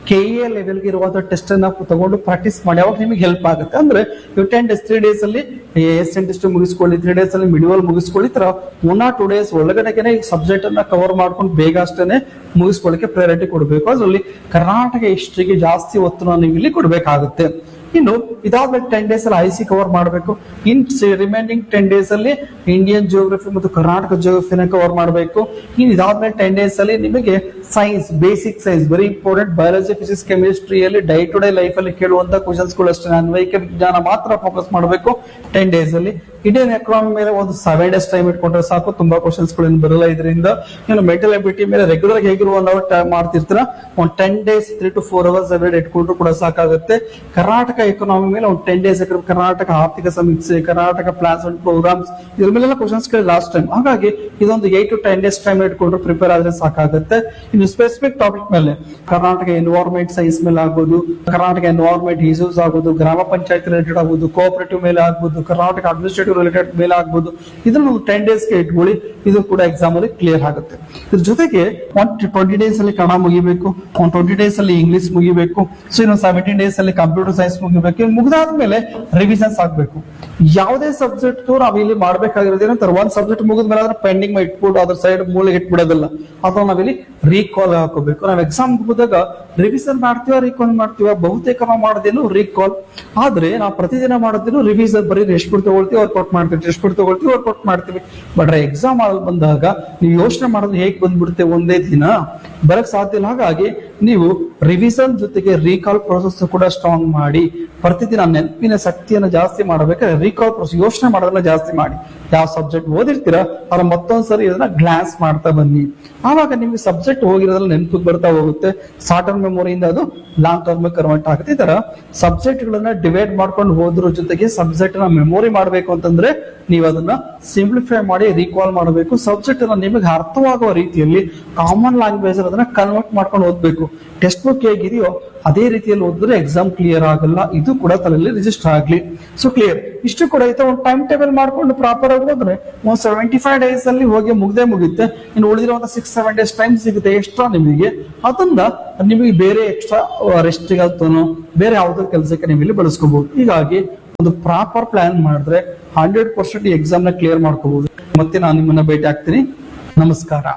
ಕೆ ಎ ಲೆವೆಲ್ಗೆ ಇರುವಂತಹ ಟೆಸ್ಟ್ ಅನ್ನ ತಗೊಂಡು ಪ್ರಾಕ್ಟೀಸ್ ಮಾಡಿ ಅವಾಗ ನಿಮಗೆ ಹೆಲ್ಪ್ ಆಗುತ್ತೆ ಅಂದ್ರೆ ನೀವು ಟೆನ್ ಡೇಸ್ ತ್ರೀ ಡೇಸ್ ಅಲ್ಲಿ ಎಸ್ ಎನ್ ಟೆಸ್ಟ್ ಮುಗಿಸ್ಕೊಳ್ಳಿ ತ್ರೀ ಡೇಸ್ ಅಲ್ಲಿ ಮಿಡಿವಲ್ ಮುಗಿಸ್ಕೊಳ್ಳಿ ತರ ಒನ್ ಆರ್ ಟೂ ಡೇಸ್ ಒಳಗಡೆಗೆ ಈ ಸಬ್ಜೆಕ್ಟ್ ಅನ್ನ ಕವರ್ ಮಾಡ್ಕೊಂಡು ಬೇಗ ಅಷ್ಟೇ ಮುಗಿಸ್ಕೊಳ್ಳಿಕ್ಕೆ ಪ್ರಯಾರಿಟಿ ಕೊಡಬೇಕು ಅದರಲ್ಲಿ ಕರ್ನಾಟಕ ಹಿಸ್ಟ್ರಿಗೆ ಜಾಸ್ತಿ ಒತ್ತನ್ನು ನೀವು ಇಲ್ಲಿ ಕೊಡಬೇಕಾಗುತ್ತೆ ಇನ್ನು ಇದಾದ್ಮೇಲೆ ಟೆನ್ ಡೇಸ್ ಅಲ್ಲಿ ಐ ಸಿ ಕವರ್ ಮಾಡಬೇಕು ಇನ್ ರಿಮೈನಿಂಗ್ ಟೆನ್ ಡೇಸ್ ಅಲ್ಲಿ ಇಂಡಿಯನ್ ಜಿಯೋಗ್ರಫಿ ಮತ್ತು ಕರ್ನಾಟಕ ಜಿಯೋಗ್ರಫಿನ ಕವರ್ ಮಾಡಬೇಕು ಇನ್ನು ಇದಾದ್ಮೇಲೆ ಟೆನ್ ಡೇಸ್ ಅಲ್ಲಿ ನಿಮಗೆ science basic science very important biology physics ಕೆಮಿಸ್ಟ್ರಿಯಲ್ಲಿ ಡೇ ಟು ಡೇ ಲೈಫ್ ಅಲ್ಲಿ ಕೇಳುವಂತ ಕ್ವಶನ್ಸ್ ಗಳು ಅಷ್ಟೇ ಅನ್ವಯಿಕ ವಿಜ್ಞಾನ ಮಾತ್ರ ಫೋಕಸ್ ಮಾಡಬೇಕು ಟೆನ್ ಡೇಸ್ ಅಲ್ಲಿ ಇಂಡಿಯನ್ ಎಕಾನಮಿ ಮೇಲೆ ಒಂದು ಸೆವೆನ್ ಡೇಸ್ ಟೈಮ್ ಇಟ್ಕೊಂಡ್ರೆ ಸಾಕು ತುಂಬಾ ಕ್ವಶನ್ಸ್ ಗಳು ಬರಲ್ಲ ಇದರಿಂದ ನೀವು ಮೆಂಟಲ್ ಎಬಿಲಿಟಿ ಮೇಲೆ ರೆಗ್ಯುಲರ್ ಹೇಗಿರುವ ಒನ್ ಅವರ್ ಮಾಡ್ತಿರ್ತೀರ ಒಂದು ten days three to four hours every ಇಟ್ಕೊಂಡ್ರು ಕೂಡ ಸಾಕಾಗುತ್ತೆ ಕರ್ನಾಟಕ ಎಕಾನಮಿ ಮೇಲೆ ಒಂದು ಟೆನ್ ಡೇಸ್ ಕರ್ನಾಟಕ ಆರ್ಥಿಕ ಸಮೀಕ್ಷೆ ಕರ್ನಾಟಕ ಪ್ಲಾನ್ಸ್ ಅಂಡ್ ಪ್ರೋಗ್ರಾಮ್ಸ್ ಇದ್ರ ಮೇಲೆಲ್ಲ ಕ್ವಶನ್ಸ್ ಕೇಳಿ ಲಾಸ್ಟ್ ಟೈಮ್ ಹಾಗಾಗಿ ಇದೊಂದು eight to ten days time ಇಟ್ಕೊಂಡ್ರು ಪ್ರಿಪೇರ್ ಆದ್ರೆ ಸಾಕಾಗುತ್ತೆ ಇನ್ನು ಸ್ಪೆಸಿಫಿಕ್ ಟಾಪಿಕ್ ಮೇಲೆ ಕರ್ನಾಟಕ ಎನ್ವೈರ್ಮೆಂಟ್ ಸೈನ್ಸ್ ಮೇಲೆ ಆಗ್ಬೋದು ಕರ್ನಾಟಕ ಎನ್ವೈರ್ಮೆಂಟ್ ಇಶ್ಯೂಸ್ ಆಗ್ಬೋದು ಗ್ರಾಮ ಪಂಚಾಯತ್ ರಿಲೇಟೆಡ್ ಆಗ್ಬೋದು ಕೋಆಪರೇಟಿವ್ ಮೇಲೆ ಆಗ್ಬೋದು ಕರ್ನಾಟಕ ಅಡ್ಮಿನಿಸ್ಟ್ರೇಟಿವ್ ರಿಲೇಟೆಡ್ ಮೇಲೆ ಆಗ್ಬೋದು ಇದನ್ನ ಒಂದು ಟೆನ್ ಡೇಸ್ಗೆ ಇಟ್ಕೊಳ್ಳಿ ಇದು ಕೂಡ ಎಕ್ಸಾಮ್ ಅಲ್ಲಿ ಕ್ಲಿಯರ್ ಆಗುತ್ತೆ ಇದ್ರ ಜೊತೆಗೆ ಒನ್ ಟ್ವೆಂಟಿ ಡೇಸ್ ಅಲ್ಲಿ ಕನ್ನಡ ಮುಗಿಬೇಕು ಒನ್ ಟ್ವೆಂಟಿ ಡೇಸ್ ಅಲ್ಲಿ ಇಂಗ್ಲಿಷ್ ಮುಗಿಬೇಕು ಸೊ ಇನ್ನು ಸೆವೆಂಟೀನ್ ಡೇಸ್ ಅಲ್ಲಿ ಕಂಪ್ಯೂಟರ್ ಸೈನ್ಸ್ ಮುಗಿಬೇಕು ಇನ್ನು ಮುಗಿದಾದ್ಮೇಲೆ ರಿವಿಷನ್ಸ್ ಆಗ್ಬೇಕು ಯಾವುದೇ ಸಬ್ಜೆಕ್ಟ್ ನಾವ್ ಇಲ್ಲಿ ಮಾಡ್ಬೇಕಾಗಿರೋದು ಏನಂತಾರೆ ಒಂದ್ ಸಬ್ಜೆಕ್ಟ್ ಮುಗಿದ್ಮೇಲೆ ಅದ್ರ ಪೆಂಡಿಂಗ್ ಇಟ್ಬಿಟ್ಟು ಅದ್ರ ಸೈಡ್ ಮೂಲೆಗೆ ಇಟ್ಬಿಡೋದಿಲ್ಲ ಅಥವಾ ನಾವಿಲ್ಲಿ ರೀಕಾಲ್ ಹಾಕೋಬೇಕು ನಾವು ಎಕ್ಸಾಮ್ ಹೋದಾಗ ರಿವಿಷನ್ ಮಾಡ್ತೀವ ರೀಕಾಲ್ ಮಾಡ್ತೀವ ಬಹುತೇಕ ನಾವು ಮಾಡೋದೇನು ರೀಕಾಲ್ ಆದ್ರೆ ನಾವು ಪ್ರತಿದಿನ ಮಾಡೋದೇನು ರಿವಿಷನ್ ಬರೀ ಎಷ್ಟು ಬಿಟ್ಟು ತಗೊಳ್ತೀವಿ ವರ್ಕೌಟ್ ಮಾಡ್ತೀವಿ ಎಷ್ಟು ಬಿಟ್ಟು ತಗೊಳ್ತೀವಿ ವರ್ಕೌಟ್ ಮಾಡ್ತೀವಿ ಬಟ್ ಎಕ್ಸಾಮ್ ಮಾಡಲ್ ಬಂದಾಗ ನೀವು ಯೋಚನೆ ಮಾಡೋದು ಹೇಗ್ ಬಂದ್ಬಿಡುತ್ತೆ ಒಂದೇ ದಿನ ಬರಕ್ ಸಾಧ್ಯ ಇಲ್ಲ ಹಾಗಾಗಿ ನೀವು ರಿವಿಷನ್ ಜೊತೆಗೆ ರೀಕಾಲ್ ಪ್ರೊಸೆಸ್ ಕೂಡ ಸ್ಟ್ರಾಂಗ್ ಮಾಡಿ ಪ್ರತಿದಿನ ನೆನಪಿನ ಶಕ್ತಿಯನ್ನು ಜಾಸ್ತಿ ಮಾಡಬೇಕಾದ್ರೆ ರೀಕಾಲ್ ಪ್ರೊಸೆಸ್ ಯೋಚನೆ ಮಾಡೋದನ್ನ ಜಾಸ್ತಿ ಮಾಡಿ ಯಾವ ಸಬ್ಜೆಕ್ಟ್ ಓದಿರ್ತೀರಾ ಅದ್ರ ಮತ್ತೊಂದ್ಸರಿ ಇದನ್ನ ಗ್ಲಾನ್ಸ್ ಮಾಡ್ತಾ ಬನ್ನಿ ಆವಾಗ ನಿಮ್ಗೆ ಸಬ್ಜೆಕ್ಟ್ ಹೋಗಿರೋದ್ರಲ್ಲಿ ನೆನಪಿಗೆ ಬರ್ತಾ ಹೋಗುತ್ತೆ ಶಾರ್ಟ್ ಟರ್ಮ್ ಮೆಮೊರಿಯಿಂದ ಅದು ಲಾಂಗ್ ಟರ್ಮ್ ಕನ್ವರ್ಟ್ ಆಗುತ್ತೆ ಈ ತರ ಸಬ್ಜೆಕ್ಟ್ ಗಳನ್ನ ಡಿವೈಡ್ ಮಾಡ್ಕೊಂಡು ಹೋದ್ರ ಜೊತೆಗೆ ಸಬ್ಜೆಕ್ಟ್ ನ ಮೆಮೊರಿ ಮಾಡಬೇಕು ಅಂತಂದ್ರೆ ನೀವು ಅದನ್ನ ಸಿಂಪ್ಲಿಫೈ ಮಾಡಿ ರೀಕಾಲ್ ಮಾಡಬೇಕು ಸಬ್ಜೆಕ್ಟ್ ಅನ್ನ ನಿಮಗೆ ಅರ್ಥವಾಗುವ ರೀತಿಯಲ್ಲಿ ಕಾಮನ್ ಲ್ಯಾಂಗ್ವೇಜ್ ಅದನ್ನ ಕನ್ವರ್ಟ್ ಮಾಡ್ಕೊಂಡು ಓದ್ಬೇಕು ಟೆಕ್ಸ್ಟ್ ಬುಕ್ ಹೇಗಿದೆಯೋ ಅದೇ ರೀತಿಯಲ್ಲಿ ಓದಿದ್ರೆ ಎಕ್ಸಾಮ್ ಕ್ಲಿಯರ್ ಆಗಲ್ಲ ಇದು ಕೂಡ ತಲೆಯಲ್ಲಿ ರಿಜಿಸ್ಟರ್ ಆಗ್ಲಿ ಸೊ ಕ್ಲಿಯರ್ ಇಷ್ಟು ಕೂಡ ಐತೆ ಒಂದು ಟೈಮ್ ಟೇಬಲ್ ಮಾಡ್ಕೊಂಡು ಪ್ರಾಪರ್ ಆಗಿ ಹೋದ್ರೆ ಒಂದು ಸೆವೆಂಟಿ ಫೈವ್ ಡೇಸ್ ಅಲ್ಲಿ ಹೋಗಿ ಮುಗ್ದೇ ಮುಗುತ್ತೆ ಇನ್ನು ಉಳಿದಿರುವಂತ ಸಿಕ್ಸ್ ಸೆವೆನ್ ಡೇಸ್ ಟೈಮ್ ಸಿಗುತ್ತೆ ಎಕ್ಸ್ಟ್ರಾ ನಿಮಗೆ ಅದನ್ನ ನಿಮಗೆ ಬೇರೆ ಎಕ್ಸ್ಟ್ರಾ ರೆಸ್ಟ್ ಅಥವಾ ಬೇರೆ ಯಾವುದೋ ಕೆಲಸಕ್ಕೆ ನೀವು ಇಲ್ಲಿ ಬಳಸ್ಕೋಬಹುದು ಹೀಗಾಗಿ ಒಂದು ಪ್ರಾಪರ್ ಪ್ಲಾನ್ ಮಾಡಿದ್ರೆ ಹಂಡ್ರೆಡ್ ಪರ್ಸೆಂಟ್ ಈ ಎಕ್ಸಾಮ್ ನ ಕ್ಲಿಯರ್ ಮಾಡ್ಕೋಬಹುದು ಮತ್ತೆ ನಾನು ನಿಮ್ಮನ್ನ ಭೇಟಿ ಆಗ್ತೀನಿ ನಮಸ್ಕಾರ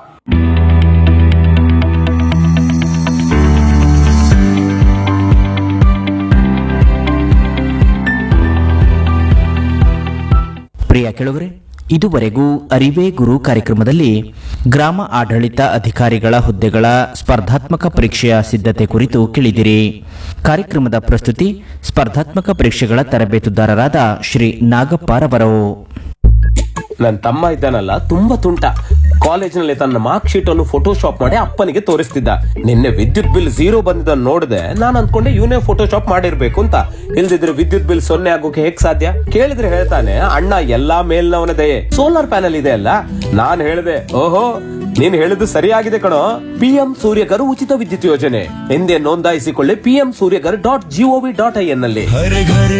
ಪ್ರಿಯ ಕೆಳಗರೆ ಇದುವರೆಗೂ ಅರಿವೇ ಗುರು ಕಾರ್ಯಕ್ರಮದಲ್ಲಿ ಗ್ರಾಮ ಆಡಳಿತ ಅಧಿಕಾರಿಗಳ ಹುದ್ದೆಗಳ ಸ್ಪರ್ಧಾತ್ಮಕ ಪರೀಕ್ಷೆಯ ಸಿದ್ಧತೆ ಕುರಿತು ಕೇಳಿದಿರಿ ಕಾರ್ಯಕ್ರಮದ ಪ್ರಸ್ತುತಿ ಸ್ಪರ್ಧಾತ್ಮಕ ಪರೀಕ್ಷೆಗಳ ತರಬೇತುದಾರರಾದ ಶ್ರೀ ನಾಗಪ್ಪರವರು ನನ್ನ ತಮ್ಮ ಇದ್ದಾನಲ್ಲ ತುಂಬಾ ತುಂಟ ಕಾಲೇಜಿನಲ್ಲಿ ತನ್ನ ಮಾರ್ಕ್ ಶೀಟ್ ಅನ್ನು ಫೋಟೋಶಾಪ್ ಮಾಡಿ ಅಪ್ಪನಿಗೆ ತೋರಿಸ್ತಿದ್ದ ನಿನ್ನೆ ವಿದ್ಯುತ್ ಬಿಲ್ ಝೀರೋ ಬಂದಿದ್ದ ನೋಡಿದೆ ನಾನು ಅನ್ಕೊಂಡೆ ಇವನೇ ಫೋಟೋಶಾಪ್ ಮಾಡಿರ್ಬೇಕು ಅಂತ ಇಲ್ದಿದ್ರೆ ವಿದ್ಯುತ್ ಬಿಲ್ ಸೊನ್ನೆ ಆಗೋಕೆ ಹೇಗ್ ಸಾಧ್ಯ ಕೇಳಿದ್ರೆ ಹೇಳ್ತಾನೆ ಅಣ್ಣ ಎಲ್ಲಾ ಮೇಲ್ನವನ ದಯೆ ಸೋಲಾರ್ ಪ್ಯಾನಲ್ ಇದೆ ಅಲ್ಲ ನಾನ್ ಹೇಳ್ದೆ ಓಹೋ ನೀನ್ ಹೇಳಿದ್ದು ಸರಿಯಾಗಿದೆ ಕಣೋ ಪಿಎಂ ಸೂರ್ಯಗರ್ ಉಚಿತ ವಿದ್ಯುತ್ ಯೋಜನೆ ಎಂದೇ ನೋಂದಾಯಿಸಿಕೊಳ್ಳಿ PM Suryaghar dot G O V dot I N ನಲ್ಲಿ